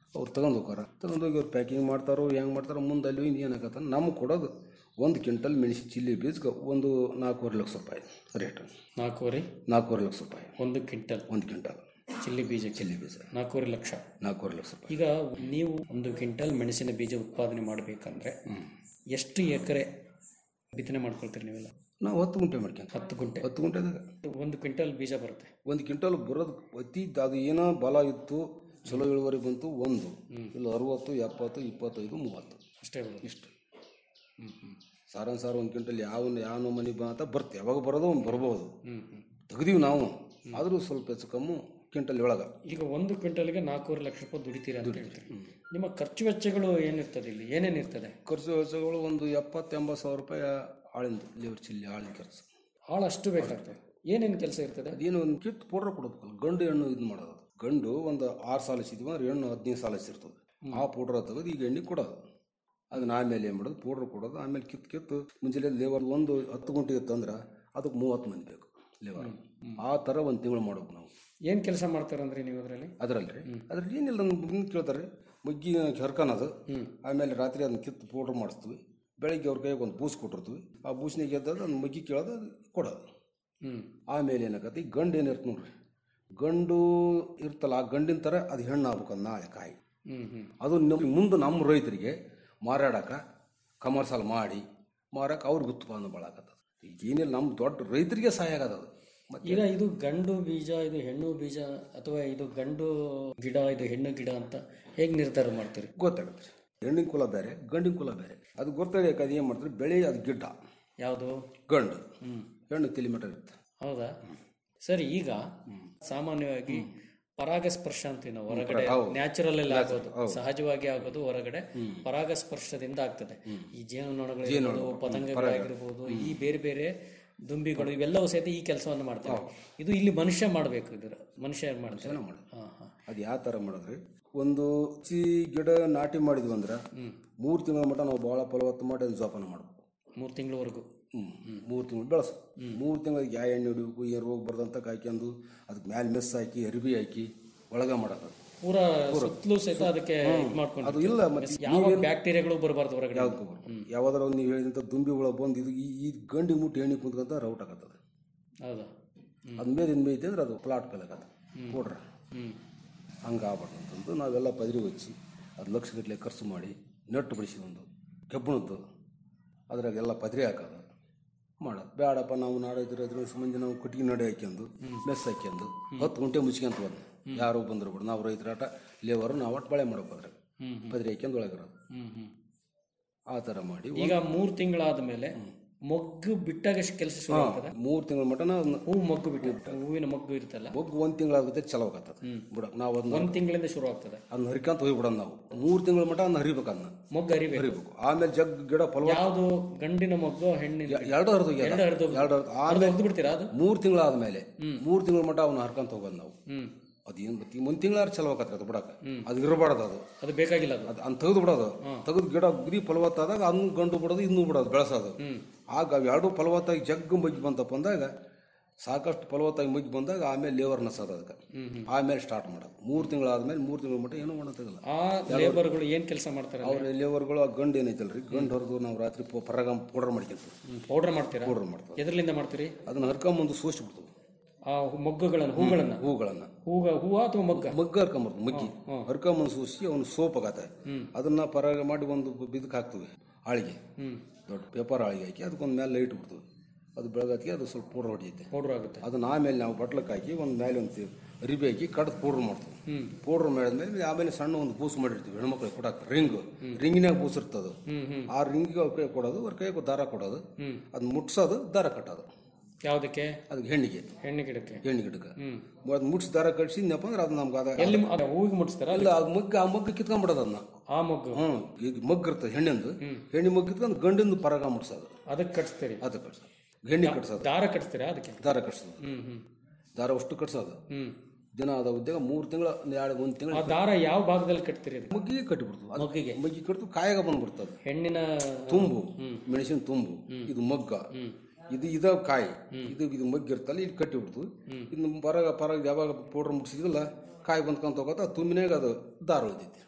[SPEAKER 11] ಅವ್ರು ತಗೊಂಡು ಹೋಗಾರ ತಗೊಂಡೋಗಿ ಅವ್ರು ಪ್ಯಾಕಿಂಗ್ ಮಾಡ್ತಾರೋ ಹೆಂಗೆ ಮಾಡ್ತಾರೋ ಮುಂದೆ ಅಲ್ಲಿ ಹೋಗಿ ಏನಾಗತ್ತ ನಮ್ಗೆ ಕೊಡೋದು ಒಂದು ಕ್ವಿಂಟಲ್ ಮೆಣಸಿ ಚಿಲ್ಲಿ ಬೀಜಕ್ಕೆ ಒಂದು ನಾಲ್ಕೂವರೆ ಲಕ್ಷ ರೂಪಾಯಿ ರೇಟ್
[SPEAKER 10] ನಾಲ್ಕೂವರೆ
[SPEAKER 11] ನಾಲ್ಕೂವರೆ ಲಕ್ಷ ರೂಪಾಯಿ
[SPEAKER 10] ಒಂದು ಕ್ವಿಂಟಲ್
[SPEAKER 11] ಒಂದು ಕ್ವಿಂಟಲ್
[SPEAKER 10] ಚಿಲ್ಲಿ ಬೀಜ
[SPEAKER 11] ಚಿಲ್ಲಿ ಬೀಜ
[SPEAKER 10] ನಾಲ್ಕೂವರೆ ಲಕ್ಷ
[SPEAKER 11] ನಾಲ್ಕೂವರೆ ಲಕ್ಷ ರೂಪಾಯಿ
[SPEAKER 10] ಈಗ ನೀವು ಒಂದು ಕ್ವಿಂಟಲ್ ಮೆಣಸಿನ ಬೀಜ ಉತ್ಪಾದನೆ ಮಾಡಬೇಕಂದ್ರೆ ಎಷ್ಟು ಎಕರೆ ಬಿತ್ತನೆ ಮಾಡ್ಕೊಳ್ತೀರಿ ನೀವೆಲ್ಲ
[SPEAKER 11] ನಾವು ಹತ್ತು ಗುಂಟೆ ಮಾಡ್ಕೊಂತ
[SPEAKER 10] ಹತ್ತು ಗುಂಟೆ
[SPEAKER 11] ಹತ್ತು ಗುಂಟೆದಾಗ
[SPEAKER 10] ಒಂದು ಕ್ವಿಂಟಲ್ ಬೀಜ ಬರುತ್ತೆ
[SPEAKER 11] ಒಂದು ಕ್ವಿಂಟಲ್ ಬರೋದು ಅತಿ ಅದು ಏನೋ ಬಲ ಇತ್ತು ಚಲೋ ಇಳುವರಿ ಬಂತು ಒಂದು ಇಲ್ಲ ಅರವತ್ತು ಎಪ್ಪತ್ತು ಇಪ್ಪತ್ತೈದು ಮೂವತ್ತು
[SPEAKER 10] ಅಷ್ಟೇ ಬರೋದು
[SPEAKER 11] ಇಷ್ಟು ಸಾರನ್ ಸಾರು ಒಂದು ಕ್ವಿಂಟಲ್ ಯಾವ ಯಾವ ಮನೆ ಬಂತ ಬರ್ತೆ ಯಾವಾಗ ಬರೋದು ಅವ್ನು ಬರ್ಬೋದು ತೆಗ್ದೀವಿ ನಾವು ಆದರೂ ಸ್ವಲ್ಪ ಹೆಚ್ಚು ಕಮ್ಮು ಕ್ವಿಂಟಲ್ ಒಳಗೆ
[SPEAKER 10] ಈಗ ಒಂದು ಕ್ವಿಂಟಲ್ಗೆ ನಾಲ್ಕೂವರೆ ಲಕ್ಷ ರೂಪಾಯಿ ದುಡಿತೀರಿ ಅಂತ ಹೇಳ್ತೀರಿ ನಿಮ್ಮ ಖರ್ಚು ವೆಚ್ಚಗಳು ಏನಿರ್ತದೆ ಇಲ್ಲಿ ಏನೇನು ಇರ್ತದೆ
[SPEAKER 11] ಖರ್ಚು ವೆಚ್ಚಗಳು ಒಂದು ಎಪ್ಪತ್ತು ಎಂಬತ್ತು ಸಾವಿರ ರೂಪಾಯಿ ಆಳಿಂದು ಲೇಬರ್ ಚಿಲ್ಲಿ ಆಳಿನ ಕೆಲಸ
[SPEAKER 10] ಆಳು ಅಷ್ಟು ಬೇಕಾಗ್ತದೆ ಏನೇನು ಕೆಲಸ ಇರ್ತದೆ
[SPEAKER 11] ಅದೇನು ಒಂದು ಕಿಟ್ ಪೌಡ್ರ್ ಕೊಡೋದು ಗಂಡು ಹೆಣ್ಣು ಇದು ಮಾಡೋದು ಗಂಡು ಒಂದು ಆರು ಸಾಲ ಹಚ್ಚಿದ್ವಿ ಅಂದ್ರೆ ಹೆಣ್ಣು ಹದಿನೈದು ಸಾಲ ಹಚ್ಚಿರ್ತದೆ ಆ ಪೌಡ್ರ್ ತೆಗೆದು ಈಗ ಎಣ್ಣೆ ಕೊಡೋದು ಅದನ್ನ ಆಮೇಲೆ ಏನು ಮಾಡೋದು ಪೌಡ್ರ್ ಕೊಡೋದು ಆಮೇಲೆ ಕಿತ್ತು ಕಿತ್ತು ಮುಂಜಾನೆ ಲೇಬರ್ ಒಂದು ಹತ್ತು ಗುಂಟೆ ಇತ್ತು ಅಂದ್ರೆ ಅದಕ್ಕೆ ಮೂವತ್ತು ಮಂದಿ ಬೇಕು ಲೇಬರ್ ಆ ಥರ ಒಂದು ತಿಂಗಳು ಮಾಡ್ಬೇಕು ನಾವು
[SPEAKER 10] ಏನು ಕೆಲಸ ಮಾಡ್ತಾರಂದ್ರಿ ನೀವು ಅದರಲ್ಲಿ
[SPEAKER 11] ಅದರಲ್ಲಿ ರೀ ಅದ್ರಲ್ಲಿ ಏನಿಲ್ಲ ನಮ್ಗೆ ಕೇಳ್ತಾರೆ ಮುಗ್ಗಿ ಹರ್ಕನದು ಆಮೇಲೆ ರಾತ್ರಿ ಅದನ್ನ ಕಿತ್ತು ಪೌಡ್ರ್ ಮಾಡಿಸ್ತೀವಿ ಬೆಳಿಗ್ಗೆ ಅವ್ರ ಕೈಗೆ ಒಂದು ಬೂಸ್ ಕೊಟ್ಟಿರ್ತೀವಿ ಆ ಬೂಸ್ನಾಗ ಎದ್ದದು ಅದನ್ನ ಮಗ್ಗಿ ಕೇಳೋದು ಅದು ಕೊಡೋದು ಆಮೇಲೆ ಏನಾಗತ್ತೆ ಈ ಗಂಡು ಏನಿರ್ತ ನೋಡ್ರಿ ಗಂಡು ಇರ್ತಲ್ಲ ಆ ಗಂಡಿನ ಥರ ಅದು ಹೆಣ್ಣು ಆಗ್ಬೇಕಂದು ನಾಳೆ ಕಾಯಿ ಅದು ನಮ್- ಮುಂದೆ ನಮ್ಮ ರೈತರಿಗೆ ಮಾರಾಡಕ್ಕೆ ಕಮರ್ಸಲ್ ಮಾಡಿ ಮಾರಕ್ಕೆ ಅವ್ರಿಗೆ ಉತ್ಪನ್ನ ಬಳಕತ್ತದ ಈಗ ಏನಿಲ್ಲ ನಮ್ಮ ದೊಡ್ಡ ರೈತರಿಗೆ ಸಹಾಯ ಆಗದ ಅದು ಮತ್ತೆ
[SPEAKER 10] ಈಗ ಇದು ಗಂಡು ಬೀಜ ಇದು ಹೆಣ್ಣು ಬೀಜ ಅಥವಾ ಇದು ಗಂಡು ಗಿಡ ಇದು ಹೆಣ್ಣು ಗಿಡ ಅಂತ ಹೇಗೆ ನಿರ್ಧಾರ ಮಾಡ್ತೀರಿ
[SPEAKER 11] ಗೊತ್ತಾಗುತ್ತೆ ಹೆಣ್ಣಿನ ಕುಲ ಬೇರೆ ಗಂಡಿನ ಕುಲ ಬೇರೆ ಅದು ಗೊತ್ತಾಗಕ್ಕೆ ಅದು ಏನು ಮಾಡ್ತಾರೆ ಬೆಳೆ ಅದು ಗಿಡ್ಡ
[SPEAKER 10] ಯಾವುದು
[SPEAKER 11] ಗಂಡು ಹೆಣ್ಣು ತಲೆ ಮಟ್ಟ ಇರುತ್ತೆ
[SPEAKER 10] ಹೌದಾ ಸರಿ ಈಗ ಸಾಮಾನ್ಯವಾಗಿ ಪರಾಗಸ್ಪರ್ಶ ಅಂತೀವಿ ನಾವು ಹೊರಗಡೆ
[SPEAKER 11] ಹೌದು.
[SPEAKER 10] ನ್ಯಾಚುರಲ್ ಅಲ್ಲಿ
[SPEAKER 11] Natural,
[SPEAKER 10] ಆಗೋದು
[SPEAKER 11] ಹೌದು.
[SPEAKER 10] ಸಹಜವಾಗಿ ಆಗೋದು ಹೊರಗಡೆ ಪರಾಗಸ್ಪರ್ಶದಿಂದ ಆಗ್ತದೆ ಈ ಜೇನುನೊಣಗಳು
[SPEAKER 11] ಜೇನುನೊಣ,
[SPEAKER 10] ಇರ್ಬೋದು,
[SPEAKER 11] ಹ್ಮ್,
[SPEAKER 10] ಪತಂಗಗಳಾಗಿರ್ಬೋದು ಈ ಬೇರೆ ಬೇರೆ ದುಂಬಿಗಳು ಇವೆಲ್ಲವೂ ಸಹಿತ ಈ ಕೆಲಸವನ್ನು ಮಾಡ್ತವೆ ಇದು ಇಲ್ಲಿ ಮನುಷ್ಯ ಮಾಡಬೇಕು ಇದರ ಮನುಷ್ಯ ಮಾಡ್ತಾರೆ ಹಾ, ಹಾ.
[SPEAKER 11] ಅದು ಯಾವ ಥರ ಮಾಡಿದ್ರಿ ಒಂದು ಚಿ ಗಿಡ ನಾಟಿ ಮಾಡಿದ್ವಿ ಅಂದ್ರೆ ಮೂರು ತಿಂಗಳ ಮಟ್ಟ ನಾವು ಭಾಳ ಫಲವತ್ತು ಮಾಡಿ ಅದನ್ನ ಜೋಪಾನ ಮಾಡ್ಬೇಕು
[SPEAKER 10] ಮೂರು ತಿಂಗಳವರೆಗೂ
[SPEAKER 11] ಹ್ಞೂ ಮೂರು ತಿಂಗಳು ಬೆಳೆಸು ಮೂರು ತಿಂಗಳಿಗೆ ಯಾವ ಎಣ್ಣೆ ಹೊಡಿಬೇಕು ಏನು ರೋಗ ಬರ್ದಂತ ಕಾಯ್ಕೊಂಡು ಅದಕ್ಕೆ ಮ್ಯಾಲೆ ಮೆಸ್ ಹಾಕಿ ಅರಿಬಿ ಹಾಕಿ ಒಳಗೆ ಮಾಡೋದು
[SPEAKER 10] ಪೂರಾ ಸುತ್ತಲೂ ಸಹಿತ ಅದಕ್ಕೆ ಇದ್ ಮಾಡ್ಕೊಂಡು
[SPEAKER 11] ಅದು ಇಲ್ಲ ಮತ್ತೆ
[SPEAKER 10] ಯಾವ
[SPEAKER 11] ನೀವೇನು-
[SPEAKER 10] ಬ್ಯಾಕ್ಟೀರಿಯಾಗಳು ಬರಬಾರ್ದು ಹೊರಗಡೆ
[SPEAKER 11] ಯಾವ್ದಕ್ಕೂ ಯಾವ್ದಾರ ಒಂದು ನೀವು ಹೇಳಿದಂಥ ದುಂಬಿ ಹುಳ ಬಂದು ಇದು ಈ ಈ ಗಂಡಿ ಮುಟ್ಟಿ ಎಣ್ಣೆ ಕುಂತ್ಕೊಂತ ರೌಟ್ ಆಗತ್ತದ
[SPEAKER 10] ಹೌದಾ
[SPEAKER 11] ಅದ್ ಮೇಲೆ ಇನ್ ಮೇಯ್ತೆ ಅಂದ್ರೆ ಅದು ಪ್ಲಾಟ್ ಕಲಾಗತ್ತ ಕೊಡ್ರ
[SPEAKER 10] ಹ್ಮ್
[SPEAKER 11] ಹಂಗೆ ಆಗ್ಬಾರ್ದು ಅಂತಂದು ನಾವೆಲ್ಲ ಪದರಿ ಹಚ್ಚಿ ಅದು ಲಕ್ಷಗಟ್ಟಲೆ ಖರ್ಚು ಮಾಡಿ ನೆಟ್ಟು ಬಿಡಿಸಿ ಒಂದು ಕೆಬ್ಬಣದ್ದು ಅದ್ರಾಗೆಲ್ಲ ಪದರಿ ಹಾಕೋದು ಮಾಡೋದು ಬೇಡಪ್ಪ ನಾವು ನಾಡೈದ್ರೆ ಅದ್ರ ಮಂದಿ ನಾವು ಕಟ್ಟಿಗೆ ನಡೆ ಹಾಕ್ಯಂದು ಮೆಸ್ ಹಾಕ್ಯಂದು ಹತ್ತು ಗಂಟೆ ಮುಚ್ಕೊಂತ ಬಂದು ಯಾರು ಬಂದ್ರು ಬಿಡು ನಾವು ರೈತರಾಟ ಲೇವರು ನಾವು ಒಟ್ಟು ಬಳೆ ಮಾಡ್ಬೇಕು ಅದ್ರಾಗ ಪದರಿ ಹಾಕ್ಯಂದು ಒಳಗಿರೋದು
[SPEAKER 10] ಹ್ಮ್ ಹ್ಮ್
[SPEAKER 11] ಆ ಥರ ಮಾಡಿ
[SPEAKER 10] ಈಗ ಮೂರು ತಿಂಗಳಾದ ಮೇಲೆ ಮೊಗ್ಗು ಬಿಟ್ಟಾಗ ಕೆಲಸ ಶುರು ಆಗ್ತದೆ
[SPEAKER 11] ಮೂರು ತಿಂಗಳ ಮಟನ
[SPEAKER 10] ಹೂವು ಮೊಗ್ಗು ಬಿಟ್ಟು ಹೂವಿನ ಮೊಗ್ಗು ಇರುತ್ತಲ್ಲ
[SPEAKER 11] ಮೊಗ್ಗು ಒಂದು ತಿಂಗಳಾಗುತ್ತೆ ಚಲೋ ಆಗತ್ತದ ಬಿಡಕ್ ನಾವು ಅದನ್ನ
[SPEAKER 10] ಒಂದ್ ತಿಂಗಳಿಂದ ಶುರು ಆಗ್ತದೆ
[SPEAKER 11] ಅದನ್ನ ಹರಿಕಂತ ಹೋಗ್ಬಿಡೋದು ನಾವು ಮೂರು ತಿಂಗಳ ಮಟ ಅದನ್ನ ಹರಿಬೇಕು ಅದನ್ನ
[SPEAKER 10] ಮೊಗ್ಗು ಹರಿಬೇಕು
[SPEAKER 11] ಹರಿಬೇಕು ಆಮೇಲೆ ಜಗ್ ಗಿಡ ಫಲ
[SPEAKER 10] ಯಾವುದು ಗಂಡಿನ ಮೊಗ್ಗು ಹೆಣ್ಣಿನ
[SPEAKER 11] ಎರಡು ಹರಿದು
[SPEAKER 10] ಎರಡು ಹರಿದು
[SPEAKER 11] ಎರಡು ಹರಿದು ಆಮೇಲೆ
[SPEAKER 10] ಹರಿದು ಬಿಡ್ತೀರಾ ಅದು
[SPEAKER 11] ಮೂರು ತಿಂಗಳಾದ್ಮೇಲೆ ಮೂರು ತಿಂಗಳ ಮಟ ಅವನ್ನ ಹರ್ಕೊಂತ ಹೋಗೋದು ನಾವು
[SPEAKER 10] ಹ್ಮ್
[SPEAKER 11] ಅದೇನು ಮತ್ತೆ ಮುಂದ್ ತಿಂಗಳಾರು ಚಲೋ ಆಗತ್ತೆ ಅದು ಬಿಡಕ ಅದು ಇರಬಾರ್ದು ಅದು
[SPEAKER 10] ಅದು ಬೇಕಾಗಿಲ್ಲ ಅದು
[SPEAKER 11] ಅದು ಅನ್ ತೆಗೆದು ಬಿಡೋದು ತೆಗೆದು ಗಿಡ ಗುರಿ ಫಲವತ್ತಾದಾಗ ಅದನ್ನು ಗಂಡು ಬಿಡೋದು ಇನ್ನೂ ಬಿಡೋದು ಬೆಳೆಸೋದು ಆಗ ಅವು ಎರಡು ಫಲವತ್ತಾಗಿ ಜಗ್ಗು ಮಗ್ಗಿ ಬಂತಪ್ಪ ಅಂದಾಗ ಸಾಕಷ್ಟು ಫಲವತ್ತಾಗಿ ಮಗ್ಗಿ ಬಂದಾಗ ಆಮೇಲೆ ಲೇವರ್ ನಸೋದು ಅದಕ್ಕೆ ಆಮೇಲೆ ಸ್ಟಾರ್ಟ್ ಮಾಡೋದು ಮೂರು ತಿಂಗಳಾದ್ಮೇಲೆ ಮೂರು ತಿಂಗಳ ಮಟ್ಟ ಏನೂ ಮಾಡೋದಿಲ್ಲ
[SPEAKER 10] ಆ ಲೇಬರ್ಗಳು ಏನ್ ಕೆಲಸ ಮಾಡ್ತಾರೆ
[SPEAKER 11] ಅವ್ರ ಲೇವರ್ಗಳು ಆ ಗಂಡು ಏನೈತಲ್ರಿ ಗಂಡು ಹೊರದು ನಾವು ರಾತ್ರಿ ಪರಾಗ ಪೌಡರ್ ಮಾಡ್ಕೊಂತೀವಿ
[SPEAKER 10] ಪೌಡರ್ ಮಾಡ್ತೀರಾ
[SPEAKER 11] ಪೌಡರ್ ಮಾಡ್ತೀವಿ
[SPEAKER 10] ಎದ್ರಲಿಂದ ಮಾಡ್ತೀರಿ
[SPEAKER 11] ಅದನ್ನ ಹರ್ಕೊಂಬಂದು ಸೋಸಿಬಿಡ್ತೀವಿ
[SPEAKER 10] ಆ ಮೊಗ್ಗುಗಳನ್ನು ಹೂಗಳನ್ನ
[SPEAKER 11] ಹೂಗಳನ್ನ
[SPEAKER 10] ಹೂಗ ಹೂವ ಅಥವಾ ಮೊಗ್ಗ
[SPEAKER 11] ಮಗ್ಗ ಹರ್ಕೊಂಬರ್ತೀವಿ ಮಗ್ಗಿ ಹರ್ಕೊಂಬಂದು ಸೂಸಿ ಅವನು ಸೋಪ್ ಆಗತ್ತೆ ಅದನ್ನ ಪರಾಗ ಮಾಡಿ ಒಂದು ಬಿದಕ್ಕೆ ಹಾಕ್ತೀವಿ ಆಳಿಗೆ ದೊಡ್ಡ ಪೇಪರ್ ಆಳಿಗೆ ಹಾಕಿ ಅದಕ್ಕೊಂದು ಮೇಲೆ ಲೈಟ್ ಬಿಡ್ತೀವಿ ಅದು ಬೆಳಗತ್ತಿಗೆ ಅದು ಸ್ವಲ್ಪ ಪೌಡರ್ ಹೊಡೆಯುತ್ತೆ
[SPEAKER 10] ಪೌಡರ್ ಆಗುತ್ತೆ
[SPEAKER 11] ಅದನ್ನ ಆಮೇಲೆ ನಾವು ಬಟ್ಲಕ್ಕೆ ಹಾಕಿ ಒಂದು ಮೇಲೆ ಒಂದು ಅರಿಬಿ ಹಾಕಿ ಕಡ್ದು ಪೌಡ್ರ್ ಮಾಡ್ತೀವಿ ಪೌಡ್ರ್ ಮಾಡಿದ್ಮೇಲೆ ಆಮೇಲೆ ಸಣ್ಣ ಒಂದು ಬೂಸ್ ಮಾಡಿರ್ತೀವಿ ಹೆಣ್ಮಕ್ಳಿಗೆ ಕೊಡಕ್ಕೆ ರಿಂಗ್ ರಿಂಗಿನಾಗ ಬೂಸ್ ಇರ್ತದೆ ಆ ರಿಂಗಿಗೆ ಅವ್ರ ಕೈ ಕೊಡೋದು ಅವ್ರ ಕೈ ದಾರ ಕೊಡೋದು ಅದನ್ನ ಮುಟ್ಸೋದು ದಾರ ಕಟ್ಟೋದು
[SPEAKER 10] ಯಾವ್ದಕ್ಕೆ
[SPEAKER 11] ಅದಕ್ಕೆ ಹೆಣ್ಣಿಗೆ
[SPEAKER 10] ಹೆಣ್ಣು ಗಿಡಕ್ಕೆ
[SPEAKER 11] ಹೆಣ್ಣು ಗಿಡಕ್ಕೆ ಅದು ಮುಟ್ಸಿ ದಾರ ಕಟ್ಸಿದ್ನಪ್ಪ ಅಂದ್ರೆ ಅದು ನಮ್ಗೆ ಅದ
[SPEAKER 10] ಎಲ್ಲಿ ಅದ ಹೂವಿಗೆ ಮುಟ್ಟಿಸ್ತಾರ
[SPEAKER 11] ಅಲ್ಲ ಅದು ಮಗ್ಗ ಆ ಮಗ್ಗ ಕಿತ್ಕೊಂಡ್ಬಿಡೋದು ಅದನ್ನ
[SPEAKER 10] ಆ ಮೊಗ್ಗು
[SPEAKER 11] ಹ್ಞೂ ಈಗ ಮಗ್ಗ ಇರ್ತದೆ ಹೆಣ್ಣಿಂದು ಹೆಣ್ಣಿ ಮಗ್ಗ ಕಿತ್ಕೊಂಡು ಗಂಡಿಂದು ಪರಾಗ ಮುಟ್ಸೋದು
[SPEAKER 10] ಅದಕ್ಕೆ ಕಟ್ಸ್ತೀರಿ
[SPEAKER 11] ಅದು ಕಟ್ಸೋದು ಹೆಣ್ಣಿ ಕಟ್ಸೋದು
[SPEAKER 10] ದಾರ ಕಟ್ಸ್ತೀರಾ ಅದಕ್ಕೆ
[SPEAKER 11] ದಾರ ಕಟ್ಸೋದು
[SPEAKER 10] ಹ್ಮ್ ಹ್ಮ್
[SPEAKER 11] ದಾರ ಅಷ್ಟು ಕಟ್ಸೋದು
[SPEAKER 10] ಹ್ಮ್
[SPEAKER 11] ದಿನ ಅದ ಉದ್ಯೋಗ ಮೂರು ತಿಂಗಳ ಎರಡು ಒಂದು
[SPEAKER 10] ಆ
[SPEAKER 11] ತಿಂಗಳು
[SPEAKER 10] ದಾರ ಯಾವ ಭಾಗದಲ್ಲಿ ಕಟ್ತೀರಿ ಅದಕ್ಕೆ?
[SPEAKER 11] ಮಗ್ಗಿಗೆ ಕಟ್ಟಿಬಿಡ್ತು ಅದು
[SPEAKER 10] ಮೊಗ್ಗಿಗೆ
[SPEAKER 11] ಮಗ್ಗಿ ಕಟ್ತು ಕಾಯಾಗ ಬಂದ್ಬಿಡ್ತದೆ
[SPEAKER 10] ಹೆಣ್ಣಿನ
[SPEAKER 11] ತುಂಬು ಮೆಣಸಿನ ತುಂಬು ಇದು ಮಗ್ಗ ಇದು ಇದ ಕಾಯಿ ಇದು ಇದು ಮಗ್ಗಿ ಇರ್ತಲ್ಲ ಇಲ್ಲಿ ಕಟ್ಟಿಬಿಡ್ತು ಇನ್ನು ಪರಾಗ ಪರಾಗ ಯಾವಾಗ ಪೌಡ್ರ್ ಮುಟ್ಸಿದಿಲ್ಲ ಕಾಯಿ ಬಂದ್ಕೊಂತ ಹೋಗತ್ತ ತುಂಬಿನಾಗ ಅದು ದಾರ ಉಳಿದೈತಿ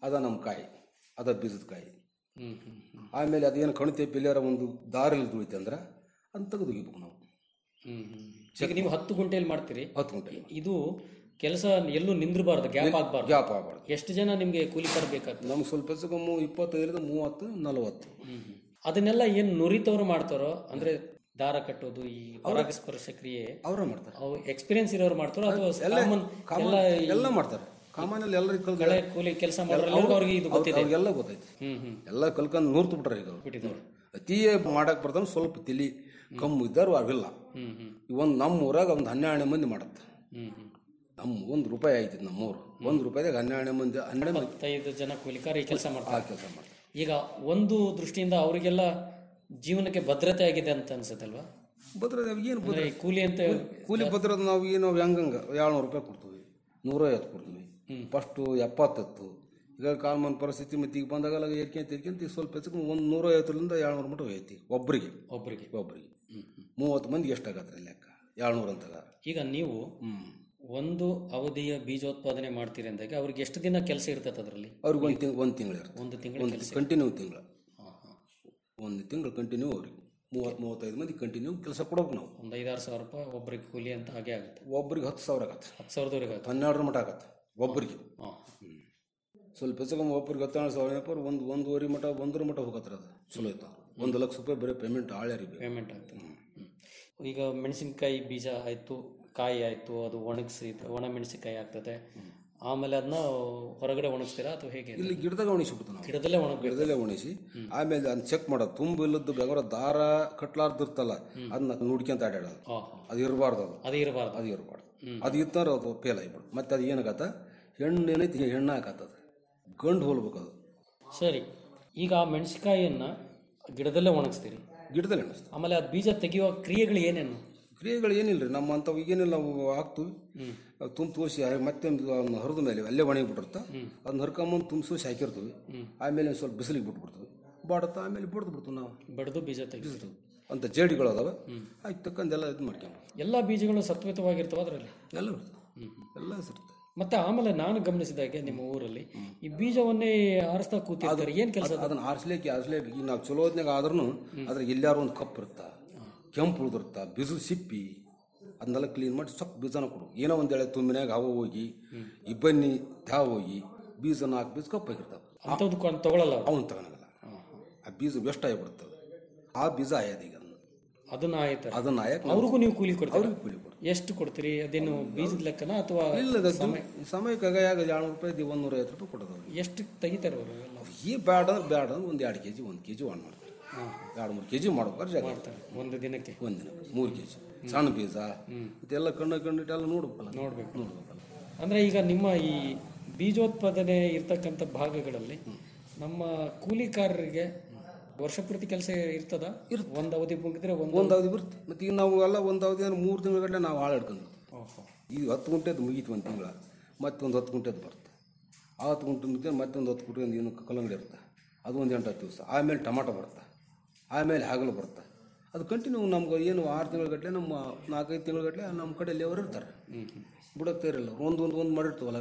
[SPEAKER 11] ಅದ ನಮ್ಮ ಕಾಯಿ ಅದ ಬೀಜದ ಕಾಯಿ
[SPEAKER 10] ಹ್ಮ್ ಹ್ಮ್ ಹ್ಮ್
[SPEAKER 11] ಆಮೇಲೆ ಅದೇನು ಕಣತೆ ಪಿಲ್ಯಾರ ಒಂದು ದಾರಲ್ಲಿ ತುಳಿತೆ ಅಂದ್ರೆ ಅದನ್ನ ತೆಗೆದು ತೆಗಿಬೇಕು ನಾವು
[SPEAKER 10] ಹ್ಮ್ ಹ್ಮ್ ಈಗ ನೀವು ಹತ್ತು ಗುಂಟೆಯಲ್ಲಿ ಮಾಡ್ತೀರಿ
[SPEAKER 11] ಹತ್ತು ಗುಂಟೆ
[SPEAKER 10] ಇದು ಕೆಲಸ ಎಲ್ಲೂ ನಿಂದ್ರಬಾರ್ದು ಗ್ಯಾಪ್ ಆಗ್ಬಾರ್ದು
[SPEAKER 11] ಗ್ಯಾಪ್ ಆಗಬಾರ್ದು
[SPEAKER 10] ಎಷ್ಟು ಜನ ನಿಮ್ಗೆ ಕೂಲಿಕರ್ ಬೇಕಾಗ್ತದೆ
[SPEAKER 11] ನಮ್ಗೆ ಸ್ವಲ್ಪ ಹೆಚ್ಚು ಮೂ ಇಪ್ಪತ್ತೈದರಿಂದ ಮೂವತ್ತು ನಲವತ್ತು
[SPEAKER 10] ಅದನ್ನೆಲ್ಲ ಏನ್ ನುರಿತವ್ರು ಮಾಡ್ತಾರೋ ಅಂದ್ರೆ ದಾರ ಕಟ್ಟೋದು ಈ ಪರಾಗಸ್ಪರ್ಶ ಕ್ರಿಯೆ
[SPEAKER 11] ಅವರೇ ಮಾಡ್ತಾರೆ
[SPEAKER 10] ಅವು ಎಕ್ಸ್ಪೀರಿಯನ್ಸ್ ಇರೋರು ಮಾಡ್ತಾರೋ ಅಥವಾ
[SPEAKER 11] ಎಲ್ಲ
[SPEAKER 10] common
[SPEAKER 11] ಕಾಮನ್
[SPEAKER 10] ಎಲ್ಲ ಈ
[SPEAKER 11] ಎಲ್ಲ ಮಾಡ್ತಾರೆ ಕಾಮನಲ್ಲಿ ಎಲ್ಲರಿಗೂ ಕಲ್ತು
[SPEAKER 10] ಕಳೆ ಕೂಲಿ ಕೆಲಸ ಮಾಡೋರೆಲ್ಲರಿಗೂ ಅವ್ರಿಗೆ ಇದು ಗೊತ್ತಿದೆ
[SPEAKER 11] ಅವ್ರಿಗೆಲ್ಲ ಗೊತ್ತೈತಿ
[SPEAKER 10] ಹ್ಮ್ ಹ್ಮ್
[SPEAKER 11] ಎಲ್ಲ ಕಲ್ಕೊಂಡು ನೂರ್ತು ಬಿಟ್ರೆ ಈಗ ಅವ್ರು. ಅತಿಯೇ ಮಾಡಕ್ ಬರ್ತಾನೆ ಸ್ವಲ್ಪ ತಿಳಿ ಕಮ್ಮು ಇದ್ದಾರು ಅವಿಲ್ಲ
[SPEAKER 10] ಹ್ಮ್ ಹ್ಮ್
[SPEAKER 11] ಒಂದು ನಮ್ಮ ಊರಾಗ ಒಂದು ಹನ್ನೆರಡು ಮಂದಿ ಮಾಡತ್ತೆ
[SPEAKER 10] ಹ್ಮ್ ಹ್ಮ್
[SPEAKER 11] ನಮ್ಮ ಒಂದು ರೂಪಾಯಿ ಆಯ್ತು ನಮ್ಮೂರು ಒಂದು ರೂಪಾಯಿದಾಗ ಹನ್ನೆರಡು ಮಂದಿ ಹನ್ನೆರಡು ಮಂದಿ
[SPEAKER 10] ಇಪ್ಪತ್ತೈದು ಜನ ಕೂಲಿಕಾರ ಈ ಕೆಲಸ
[SPEAKER 11] ಆ
[SPEAKER 10] ಮಾಡ್ತಾರೆ
[SPEAKER 11] ಕೆಲಸ ಮಾಡ್ತಾರೆ
[SPEAKER 10] ಈಗ ಒಂದು ದೃಷ್ಟಿಯಿಂದ ಅವರಿಗೆಲ್ಲ ಜೀವನಕ್ಕೆ ಭದ್ರತೆ ಆಗಿದೆ ಅಂತ ಅನ್ಸುತ್ತಲ್ವಾ
[SPEAKER 11] ಭದ್ರ ಏನು ಭದ್ರ
[SPEAKER 10] ಅಂದ್ರೆ ಈ ಕೂಲಿ ಅಂತ
[SPEAKER 11] ಕೂಲಿ ಭದ್ರದ ನಾವು ಏನು ಹೆಂಗಂಗ ಏಳ್ನೂರು ರೂಪಾಯಿ ಕೊಡ್ತೀವಿ ನೂರೈವತ್ತು ಕೊಡ್ತೀವಿ ಫಸ್ಟು ಎಪ್ಪತ್ತಿತ್ತು ಈಗ ಕಾಲ್ಮನ್ ಪರಿಸ್ಥಿತಿ ಮತ್ತೆ ಈಗ ಬಂದಾಗಲ್ಲ ಏರ್ಕೊಂತ ಏರ್ಕೊಂತ ಈಗ ಸ್ವಲ್ಪ ಹೆಚ್ಚು ಒಂದು ನೂರೈವತ್ತರಿಂದ ಏಳ್ನೂರು ಮಟ್ಟ ಹೋಗೈತಿ ಒಬ್ಬರಿಗೆ
[SPEAKER 10] ಒಬ್ಬರಿಗೆ
[SPEAKER 11] ಒಬ್ಬರಿಗೆ ಮೂವತ್ತು ಮಂದಿಗೆ ಎಷ್ಟಾಗತ್ತೆ ಲೆಕ್ಕ ಏಳ್ನೂರು ಅಂತಾಗ
[SPEAKER 10] ಈಗ ನೀವು ಒಂದು ಅವಧಿಯ ಬೀಜೋತ್ಪಾದನೆ ಮಾಡ್ತೀರಿ ಅಂದಾಗ ಅವ್ರಿಗೆ ಎಷ್ಟು ದಿನ ಕೆಲಸ ಇರ್ತದೆ ಅದರಲ್ಲಿ
[SPEAKER 11] ಅವ್ರಿಗೆ ಒಂದು ತಿಂಗ್ ಒಂದು ತಿಂಗಳು ಇರುತ್ತೆ
[SPEAKER 10] ಒಂದು ತಿಂಗಳ
[SPEAKER 11] ಒಂದು
[SPEAKER 10] ಕೆಲಸ
[SPEAKER 11] ಕಂಟಿನ್ಯೂ ತಿಂಗಳು ಒಂದು ತಿಂಗಳು ಕಂಟಿನ್ಯೂ ಅವ್ರಿಗೆ ಮೂವತ್ತು ಮೂವತ್ತೈದು ಮಂದಿ ಕಂಟಿನ್ಯೂ ಕೆಲಸ ಕೊಡ್ಬೇಕು ನಾವು
[SPEAKER 10] ಒಂದು ಐದಾರು ಸಾವಿರ ರೂಪಾಯಿ ಒಬ್ಬರಿಗೆ ಕೂಲಿ ಅಂತ ಹಾಗೆ ಆಗುತ್ತೆ
[SPEAKER 11] ಒಬ್ಬರಿಗೆ ಹತ್ತು ಸಾವಿರ ಆಗತ್ತೆ
[SPEAKER 10] ಹತ್ತು ಸಾವಿರದವರೆಗೆ ಆಗುತ್ತೆ
[SPEAKER 11] ಹನ್ನೆರಡರ ಮಟ್ಟ ಆಗತ್ತೆ ಒಬ್ಬರಿಗೆ
[SPEAKER 10] ಹಾಂ
[SPEAKER 11] ಸ್ವಲ್ಪ ಹೆಚ್ಚು ಒಬ್ಬರಿಗೆ ಹತ್ತೆರಡು ಸಾವಿರ ಏನಪ್ಪ ಒಂದು ಒಂದೂವರೆ ಮಟ್ಟ ಒಂದರ ಮಟ್ಟ ಹೋಗತ್ತರ ಅದು ಚಲೋ ಆಯ್ತು ಒಂದು ಲಕ್ಷ ರೂಪಾಯಿ ಬರೀ ಪೇಮೆಂಟ್ ಆಳ್ಯಾರಿಗೆ
[SPEAKER 10] ಪೇಮೆಂಟ್ ಆಗ್ತದೆ ಹ್ಮ್. ಈಗ ಮೆಣಸಿನಕಾಯಿ ಬೀಜ ಆಯಿತು ಕಾಯಿ ಆಯಿತು ಅದು ಒಣಗಿಸಿ ಒಣ ಮೆಣಸಿನಕಾಯಿ ಆಗ್ತದೆ ಆಮೇಲೆ ಅದನ್ನ ಹೊರಗಡೆ ಒಣಗಿಸ್ತೀರಾ ಅಥವಾ ಹೇಗೆ
[SPEAKER 11] ಇಲ್ಲಿ ಗಿಡದಾಗ ಒಣಗಿಸ್ಬಿಡ್ತು ನಾವು
[SPEAKER 10] ಗಿಡದಲ್ಲೇ ಒಣ
[SPEAKER 11] ಗಿಡದಲ್ಲೇ ಒಣಗಿಸಿ ಆಮೇಲೆ ಅದನ್ನ ಚೆಕ್ ಮಾಡೋದು ತುಂಬ ಇಲ್ಲದ್ದು ಬೆಂಗಳೂರು ದಾರ ಕಟ್ಲಾರ್ದಿರ್ತಲ್ಲ ಅದನ್ನ ನೋಡ್ಕೊಂತ ಆಡಾಡೋದು ಅದು ಇರಬಾರ್ದು ಅದು
[SPEAKER 10] ಅದು ಇರಬಾರ್ದು
[SPEAKER 11] ಅದು ಇರಬಾರ್ದು ಅದು ಇತ್ತಾರ ಅದು ಫೇಲ್ ಆಗಿಬಿಡು ಮತ್ತೆ ಅದು ಏನಾಗತ್ತ ಹೆಣ್ಣು ಏನೈತಿ ಹೆಣ್ಣು ಹಾಕತ್ತದ ಗಂಡು ಹೋಲ್ಬೇಕು ಅದು
[SPEAKER 10] ಸರಿ ಈಗ ಆ ಮೆಣಸಿನಕಾಯಿಯನ್ನ ಗಿಡದಲ್ಲೇ ಒಣಗಿಸ್ತೀರಿ
[SPEAKER 11] ಗಿಡದಲ್ಲಿ ಎಣಿಸ್ತು
[SPEAKER 10] ಆಮೇಲೆ ಅದು ಬೀಜ ತೆಗೆಯುವ ಕ್ರಿಯೆಗಳು ಏನೇನು
[SPEAKER 11] ಕ್ರಿಯೆಗಳು ಏನಿಲ್ಲ ರೀ ನಮ್ಮ ಅಂಥವು ಈಗೇನಿಲ್ಲ ನಾವು ಹಾಕ್ತೀವಿ ತುಂಬ ತೋರಿಸಿ ಮತ್ತೆ ಒಂದು ಹರಿದ ಮೇಲೆ ಅಲ್ಲೇ ಒಣಗಿ ಬಿಟ್ಟಿರ್ತ ಅದನ್ನ ಹರ್ಕೊಂಬಂದು ತುಂಬಿಸಿ ಹಾಕಿರ್ತೀವಿ ಆಮೇಲೆ ಒಂದ್ ಸ್ವಲ್ಪ ಬಿಸಿಲಿಗೆ ಬಿಟ್ಬಿಡ್ತೀವಿ ಬಾಡತ್ತ ಆಮೇಲೆ ಬಿಡ್ದು ಬಿಡ್ತೀವಿ ನಾವು
[SPEAKER 10] ಬಡ್ದು ಬೀಜ ತೆಗಿಸ್ತೀವಿ
[SPEAKER 11] ಅಂತ ಜೇಡಿಗಳು ಅದಾವ ಆಯ್ತು ತಕ್ಕಂದೆಲ್ಲ ಇದು ಮಾಡ್ಕೊಂಡು
[SPEAKER 10] ಎಲ್ಲ ಬೀಜಗಳು ಸತ್ವಿತವಾಗಿರ್ತವೆ ಅದರಲ್ಲಿ
[SPEAKER 11] ಎಲ್ಲ ಇರ್ತದೆ ಎಲ್ಲ ಸಿರ್ತದೆ
[SPEAKER 10] ಮತ್ತೆ ಆಮೇಲೆ ನಾನು ಗಮನಿಸಿದಾಗೆ ನಿಮ್ಮ ಊರಲ್ಲಿ ಈ ಬೀಜವನ್ನೇ ಆರಿಸ್ತಾ ಕೂತಿರ್ತಾರೆ ಏನ್ ಕೆಲಸ
[SPEAKER 11] ಅದ್- ಅದನ್ನ ಆರಿಸ್ಲಿಕ್ಕೆ ಆರಿಸ್ಲಿಕ್ಕೆ ಈಗ ನಾವು ಚಲೋ ಹೊತ್ನಾಗ ಆದ್ರೂ ಅದ್ರ ಎಲ್ಲಾರು ಒಂದು ಕಪ್ ಇರುತ್ತ ಕೆಂಪು ಉಳಿದಿರುತ್ತ ಬಿಸಿಲು ಸಿಪ್ಪಿ ಅದನ್ನೆಲ್ಲ ಕ್ಲೀನ್ ಮಾಡಿ ಸ್ವಲ್ಪ ಬೀಜನ ಕೊಡು ಏನೋ ಒಂದು ಎಳೆ ತುಂಬಿನಾಗ ಹವ ಹೋಗಿ ಇಬ್ಬನಿ ತ್ಯಾವ ಹೋಗಿ ಬೀಜ ನಾಲ್ಕು ಬೀಜ ಕಪ್ಪಾಗಿರ್ತಾವೆ
[SPEAKER 10] ಅಂಥದ್ದು ತಗೊಳಲ್ಲ ಅವ್ರು.
[SPEAKER 11] ಅವನು ತಗೊಳಲ್ಲ ಆ ಬೀಜ ವೆಸ್ಟ್ ಆಗಿಬಿಡ್ತದೆ ಆ ಬೀಜ ಆಯ್ತು ಈಗ ಅದನ್ನ
[SPEAKER 10] ಅದನ್ನ ಆಯ್ತು
[SPEAKER 11] ಅದನ್ನ ಆಯಕ್
[SPEAKER 10] ಅವ್ರಿಗೂ ನೀವು ಕೂಲಿ ಕೊಡ್ತೀರಾ
[SPEAKER 11] ಅವ್ರಿಗೂ ಕೂಲಿ ಕೊಡು
[SPEAKER 10] ಎಷ್ಟು ಕೊಡ್ತೀರಿ ಅದೇನು ಬೀಜದ ಲೆಕ್ಕನ ಅಥವಾ
[SPEAKER 11] ಇಲ್ಲ ಅದು
[SPEAKER 10] ಸಮಯ
[SPEAKER 11] ಸಮಯಕ್ಕೆ ಆಗ ಏಳ್ನೂರು ರೂಪಾಯಿ ಒಂದು ನೂರ ಐವತ್ತು ರೂಪಾಯಿ ಕೊಡೋದು ಅವ್ರಿಗೆ
[SPEAKER 10] ಎಷ್ಟು ತೆಗಿತಾರೆ ಅವರು ಎಲ್ಲ
[SPEAKER 11] ಈ ಬ್ಯಾಡ ಅಂದ್ರೆ ಬ್ಯಾಡ ಅಂದ್ರೆ ಒಂದು ಎರಡು ಕೆ ಜಿ ಒಂದು ಕೆ ಜಿ ಒಣ ಮಾಡ್ತಾರೆ ಎರಡು ಮೂರು ಕೆ ಜಿ ಮಾಡ್ಬೇಕಾದ್ರೆ ಜಾಗ
[SPEAKER 10] ಮಾಡ್ತಾರೆ ಒಂದು ದಿನಕ್ಕೆ
[SPEAKER 11] ಒಂದು ದಿನ ಮೂರು ಕೆ ಜಿ ಸಣ್ಣ ಬೀಜ ಇದೆಲ್ಲ ಕಣ್ಣು ಕಣ್ಣಿಟ್ಟೆಲ್ಲ ನೋಡ್ಬೇಕಲ್ಲ
[SPEAKER 10] ನೋಡ್ಬೇಕು
[SPEAKER 11] ನೋಡ್ಬೇಕಲ್ಲ
[SPEAKER 10] ಅಂದ್ರೆ ಈಗ ನಿಮ್ಮ ಈ ಬೀಜೋತ್ಪಾದನೆ ಇರ್ತಕ್ಕಂಥ ಭಾಗಗಳಲ್ಲಿ ನಮ್ಮ ಕೂಲಿಕಾರರಿಗೆ ವರ್ಷ ಪೂರ್ತಿ ಕೆಲಸ ಇರ್ತದ ಒಂದು ಅವಧಿ ಮುಗಿದ್ರೆ ಒಂದು
[SPEAKER 11] ಒಂದು ಅವಧಿ ಬರುತ್ತೆ ಮತ್ತೆ ಈಗ ನಾವು ಎಲ್ಲ ಒಂದು ಅವಧಿ ಅಂದ್ರೆ ಮೂರು ತಿಂಗಳ ಗಟ್ಟಲೆ ನಾವು ಹಾಳು ಹಿಡ್ಕೊಂಡು
[SPEAKER 10] ಓಹೋ.
[SPEAKER 11] ಈಗ ಹತ್ತು ಗುಂಟೆದು ಮುಗೀತು ಒಂದು ತಿಂಗಳ ಮತ್ತೊಂದು ಹತ್ತು ಗುಂಟೆದು ಬರುತ್ತೆ ಆ ಹತ್ತು ಗುಂಟೆ ಮುಗಿದ್ರೆ ಮತ್ತೊಂದು ಹತ್ತು ಗುಂಟೆ ಒಂದು ಏನು ಕಲ್ಲಂಗಡಿ ಇರುತ್ತೆ ಅದು ಒಂದು ಎಂಟು ಹತ್ತು ದಿವಸ ಆಮೇಲೆ ಟಮಾಟೊ ಬರುತ್ತೆ ಆಮೇಲೆ ಹಾಗಲು ಬರುತ್ತೆ ಅದು ಕಂಟಿನ್ಯೂ ನಮ್ಗೆ ಏನು ಆರು ತಿಂಗಳ ಗಟ್ಟಲೆ ನಮ್ಮ ನಾಲ್ಕೈದು ತಿಂಗಳ ಗಟ್ಟಲೆ ನಮ್ಮ ಕಡೆ ಲೇವರ್ ಇರ್ತಾರೆ ಬಿಡೋಕ್ಕೆ ಇರಲ್ಲ ಒಂದು ಒಂದು ಒಂದು ಮಾಡಿರ್ತೀವಲ್ಲ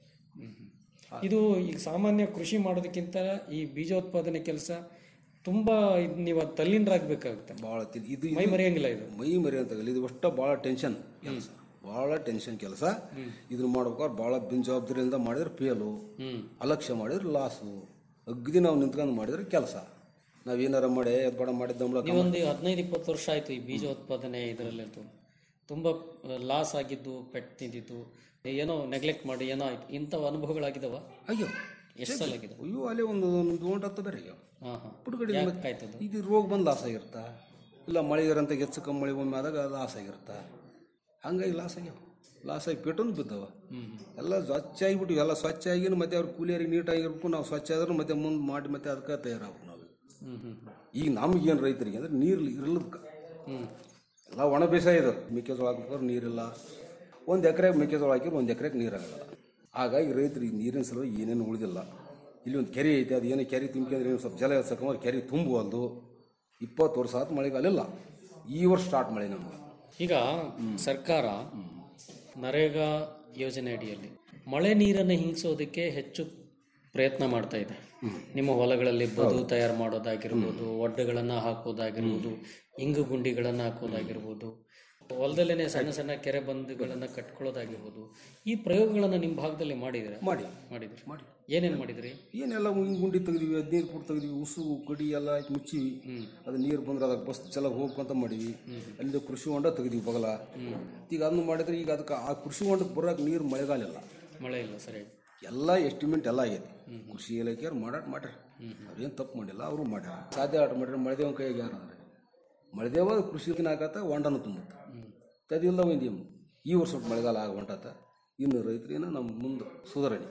[SPEAKER 10] ಇದು ಈಗ ಸಾಮಾನ್ಯ ಕೃಷಿ ಮಾಡೋದಕ್ಕಿಂತ ಈ ಬೀಜೋತ್ಪಾದನೆ ಕೆಲಸ ತುಂಬಾ ಇದ್ ನೀವು ಅದ್ ತಲ್ಲೀನರಾಗಬೇಕಾಗುತ್ತೆ
[SPEAKER 11] ಭಾಳ ಇದು
[SPEAKER 10] ಮೈ ಮರೆಯಂಗಿಲ್ಲ ಇದು
[SPEAKER 11] ಮೈ ಮರಿ ಅಂತ ಇದು ಅಷ್ಟ ಭಾಳ ಟೆನ್ಷನ್ ಕೆಲಸ ಭಾಳ ಟೆನ್ಷನ್ ಕೆಲಸ ಇದನ್ನ ಮಾಡ್ಬೇಕಾದ್ರೆ ಭಾಳ ಬಿನ್ ಜವಾಬ್ದಾರಿಯಿಂದ ಮಾಡಿದ್ರೆ ಫೇಲು ಅಲಕ್ಷ್ಯ ಮಾಡಿದ್ರೆ ಲಾಸು ಅಗ್ದಿ ನಾವು ನಿಂತ್ಕೊಂಡು ಮಾಡಿದ್ರೆ ಕೆಲಸ ನಾವೇನಾರ ಮಾಡಿ ಅದು ಬಡ ಮಾಡಿದ್ದಂಬಳ
[SPEAKER 10] ನೀವೊಂದು ಹದಿನೈದು ಇಪ್ಪತ್ತು ವರ್ಷ ಆಯ್ತು ಈ ಬೀಜೋತ್ಪಾದನೆ ಇದರಲ್ಲಿ ತುಂಬಾ ಲಾಸ್ ಆಗಿದ್ದು ಪೆಟ್ಟು ತಿಂದಿದ್ದು ಏನೋ ನೆಗ್ಲೆಕ್ಟ್ ಮಾಡಿ ಏನೋ ಆಯ್ತು ಇಂಥವು ಅನುಭವಗಳಾಗಿದಾವ
[SPEAKER 11] ಅಯ್ಯೋ
[SPEAKER 10] ಎಷ್ಟು ಸಲ ಆಗಿದೆ
[SPEAKER 11] ಅಯ್ಯೋ ಅಲ್ಲೇ ಒಂದು ಒಂದು ಗಂಟೆ ಹತ್ತು ಬೇರೆ ಆಗ್ಯಾವ
[SPEAKER 10] ಹಾ ಹಾ
[SPEAKER 11] ಪುಟ್ಕಡಿ
[SPEAKER 10] ಯಾಕಾಯ್ತದು
[SPEAKER 11] ಇದು ರೋಗ ಬಂದು ಲಾಸ್ ಆಗಿರುತ್ತಾ ಇಲ್ಲ ಮಳೆ ಇರಂತ ಹೆಚ್ಚು ಕಮ್ಮಿ ಮಳೆ ಒಮ್ಮೆ ಆದಾಗ ಲಾಸ್ ಆಗಿರುತ್ತಾ ಹಂಗಾಗಿ ಲಾಸ್ ಆಗ್ಯಾವ ಲಾಸ್ ಆಗಿ ಪೆಟ್ಟನು ಬಿದ್ದವ ಎಲ್ಲ ಸ್ವಚ್ಛ ಆಗಿಬಿಟ್ಟು ಎಲ್ಲ ಸ್ವಚ್ಛ ಆಗಿ ಮತ್ತೆ ಅವ್ರ ಕೂಲಿಯರಿಗೆ ನೀಟಾಗಿರ್ಬೇಕು ನಾವು ಸ್ವಚ್ಛ ಆದ್ರೂ ಮತ್ತೆ ಮುಂದೆ ಮಾಡಿ ಮತ್ತೆ ಅದಕ್ಕೆ ತಯಾರಾಗ್ಬೇಕು ನಾವು
[SPEAKER 10] ಹ್ಮ್ ಹ್ಮ್
[SPEAKER 11] ಈಗ ನಮಗೇನು ರೈತರಿಗೆ ಅಂದ್ರೆ ನೀರು ಇರಲದಕ್ಕೆ ಎಲ್ಲ ಒಣ ಬೇಸಾಯ ಇದೆ ಮೆಕ್ಕೆಜೋಳ ಹಾಕ್ಬೇಕಾದ್ರೆ ನೀರಿಲ್ಲ ಒಂದು ಎಕರೆ ಮೆಕ್ಕೆಜೋಳ ಹಾಕಿದ್ರೆ ಒಂದು ಎಕರೆಗೆ ನೀರಾಗಲ್ಲ ಹಾಗಾಗಿ ರೈತರಿಗೆ ನೀರಿನ ಸಲುವಾಗಿ ಏನೇನು ಉಳಿದಿಲ್ಲ ಇಲ್ಲಿ ಒಂದು ಕೆರೆ ಐತೆ ಅದು ಏನೋ ಕೆರೆ ತುಂಬಿಕೊಂಡ್ರೆ ಏನು ಸ್ವಲ್ಪ ಜಲ ಎತ್ಸಕೊಂಡ್ರೆ ಕೆರೆ ತುಂಬುವಲ್ದು ಇಪ್ಪತ್ತು ವರ್ಷ ಆತು ಮಳೆಗಾಲಿಲ್ಲ ಈ ವರ್ಷ ಸ್ಟಾರ್ಟ್ ಮಳೆ ನಮ್ಗೆ
[SPEAKER 10] ಈಗ ಸರ್ಕಾರ ನರೇಗಾ ಯೋಜನೆ ಅಡಿಯಲ್ಲಿ ಮಳೆ ನೀರನ್ನು ಹಿಂಗಿಸೋದಕ್ಕೆ ಹೆಚ್ಚು ಪ್ರಯತ್ನ ಮಾಡ್ತಾ ಇದೆ ನಿಮ್ಮ ಹೊಲಗಳಲ್ಲಿ ಬದು ತಯಾರು ಮಾಡೋದಾಗಿರ್ಬೋದು ಒಡ್ಡೆಗಳನ್ನ ಹಾಕೋದಾಗಿರ್ಬೋದು ಇಂಗು ಗುಂಡಿಗಳನ್ನ ಹಾಕೋದಾಗಿರ್ಬೋದು ಹೊಲದಲ್ಲೇನೆ ಸಣ್ಣ ಸಣ್ಣ ಕೆರೆ ಬಂದುಗಳನ್ನ ಕಟ್ಕೊಳ್ಳೋದಾಗಿರ್ಬೋದು ಈ ಪ್ರಯೋಗಗಳನ್ನ ನಿಮ್ಮ ಭಾಗದಲ್ಲಿ ಮಾಡಿದ್ರೆ
[SPEAKER 11] ಮಾಡಿ
[SPEAKER 10] ಮಾಡಿದ್ರಿ
[SPEAKER 11] ಮಾಡಿ
[SPEAKER 10] ಏನೇನು ಮಾಡಿದ್ರಿ
[SPEAKER 11] ಏನೆಲ್ಲ ಹಿಂಗ್ ಗುಂಡಿ ತೆಗ್ದಿವಿ ಹದಿನೈದು ಫುಟ್ ತೆಗ್ದಿವಿ ಉಸು ಕಡಿ ಎಲ್ಲ ಹಾಕಿ ಮುಚ್ಚಿವಿ ಅದು ನೀರು ಬಂದ್ರೆ ಅದಕ್ಕೆ ಬಸ್ ಚೆಲ್ಲ ಹೋಗ್ಕೊಂತ ಮಾಡಿವಿ ಅಲ್ಲಿಂದ ಕೃಷಿ ಹೊಂಡ ತೆಗ್ದಿವಿ ಬಗಲ ಈಗ ಅದನ್ನು ಮಾಡಿದ್ರೆ ಈಗ ಅದಕ್ಕೆ ಆ ಕೃಷಿ ಹೊಂಡಕ್ಕೆ ಬರೋಕೆ ನೀರು ಮಳೆಗಾಲ ಇಲ್ಲ
[SPEAKER 10] ಮಳೆ ಇಲ್ಲ ಸರಿ
[SPEAKER 11] ಎಲ್ಲ ಎಸ್ಟಿಮೇಟ್ ಎಲ್ಲ ಆಗೈತಿ ಕೃಷಿ ಇಲಾಖೆಯವ್ರು ಮಾಡಾಟ ಮಾಡ್ಯಾರ ಅವ್ರೇನು ತಪ್ಪು ಮಾಡಿಲ್ಲ ಅವರು ಮಾಡ್ಯಾರ ಸಾಧ್ಯ ಆಟ ಮಾಡ್ಯಾರ ಮಳೆದೇವನ ಕೈಯಾಗ ಯಾರು ಅಂದ್ರೆ ಮಳೆದೇವ ಕೃಷಿಗಿನ ಆಗತ್ತ ಹೊಂಡನೂ ತುಂಬುತ್ತೆ ತದಿಲ್ಲ ಒಂದಿ ಈ ವರ್ಷ ಮಳೆಗಾಲ ಆಗ ಹೊಂಟಾತ ಇನ್ನು ರೈತರೇನು ನಮ್ಮ ಮುಂದೆ ಸುಧಾರಣೆ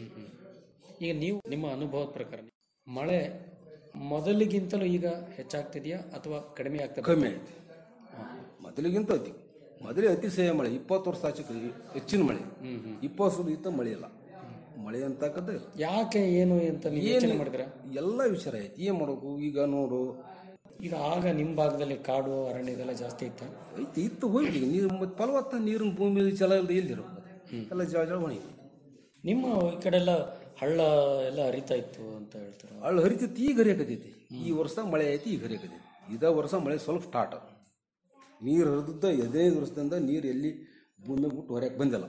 [SPEAKER 10] ಈಗ ನೀವು ನಿಮ್ಮ ಅನುಭವದ ಪ್ರಕಾರ ಮಳೆ ಮೊದಲಿಗಿಂತಲೂ ಈಗ ಹೆಚ್ಚಾಗ್ತಿದೆಯಾ ಅಥವಾ ಕಡಿಮೆ ಆಗ್ತದೆ
[SPEAKER 11] ಕಮ್ಮಿ ಐತಿ ಮೊದಲಿಗಿಂತ ಅತಿ ಮೊದಲೇ ಅತಿಶಯ ಮಳೆ ಇಪ್ಪತ್ತು ವರ್ಷ ಆಚೆ ಹೆಚ್ಚಿನ ಮಳೆ ಇಪ್ಪತ್ತು ವರ್ಷ ಇತ್ತ ಮಳೆ ಇಲ್ಲ ಮಳೆ ಅಂತಕ್ಕದ್ದು
[SPEAKER 10] ಯಾಕೆ ಏನು ಅಂತ ನೀವು ಯೋಚನೆ ಮಾಡಿದ್ರ
[SPEAKER 11] ಎಲ್ಲ ವಿಚಾರ ಐತಿ ಏನ್ ಮಾಡ್ಬೇಕು ಈಗ ನೋಡು
[SPEAKER 10] ಈಗ ಆಗ ನಿಮ್ಮ ಭಾಗದಲ್ಲಿ ಕಾಡು ಅರಣ್ಯ ಇದೆಲ್ಲ ಜಾಸ್ತಿ ಇತ್ತು
[SPEAKER 11] ಐತಿ ಇತ್ತು ಹೋಯ್ತು ಈಗ ನೀರು ಮತ್ತೆ ಫಲವತ್ತ ನೀರಿನ ಭೂಮಿ ಜಲ ಇಲ್ಲದೆ ಎಲ್ಲಿರೋ ಎಲ್ಲ ಜಳ ಜಳ ಒಣಗಿ
[SPEAKER 10] ನಿಮ್ಮ ಈ ಕಡೆ ಎಲ್ಲ ಹಳ್ಳ ಎಲ್ಲ ಹರಿತಾ ಇತ್ತು ಅಂತ ಹೇಳ್ತಾರೆ
[SPEAKER 11] ಹಳ್ಳ ಹರಿತೈತಿ ಈಗ ಹರಿಯಕತೈತಿ ಈ ವರ್ಷ ಮಳೆ ಐತಿ ಈಗ ಹರಿಯಕತೈತಿ ಇದ ವರ್ಷ ಮಳೆ ಸ್ವಲ್ಪ ಸ್ಟಾರ್ಟ್ ನೀರು ಹರಿದದ್ದ ಹದಿನೈದು ವರ್ಷದಿಂದ ನೀರು ಎಲ್ಲಿ ಭೂಮಿ ಬಿಟ್ಟು ಹೊರಕ್ಕೆ ಬಂದಿಲ್ಲ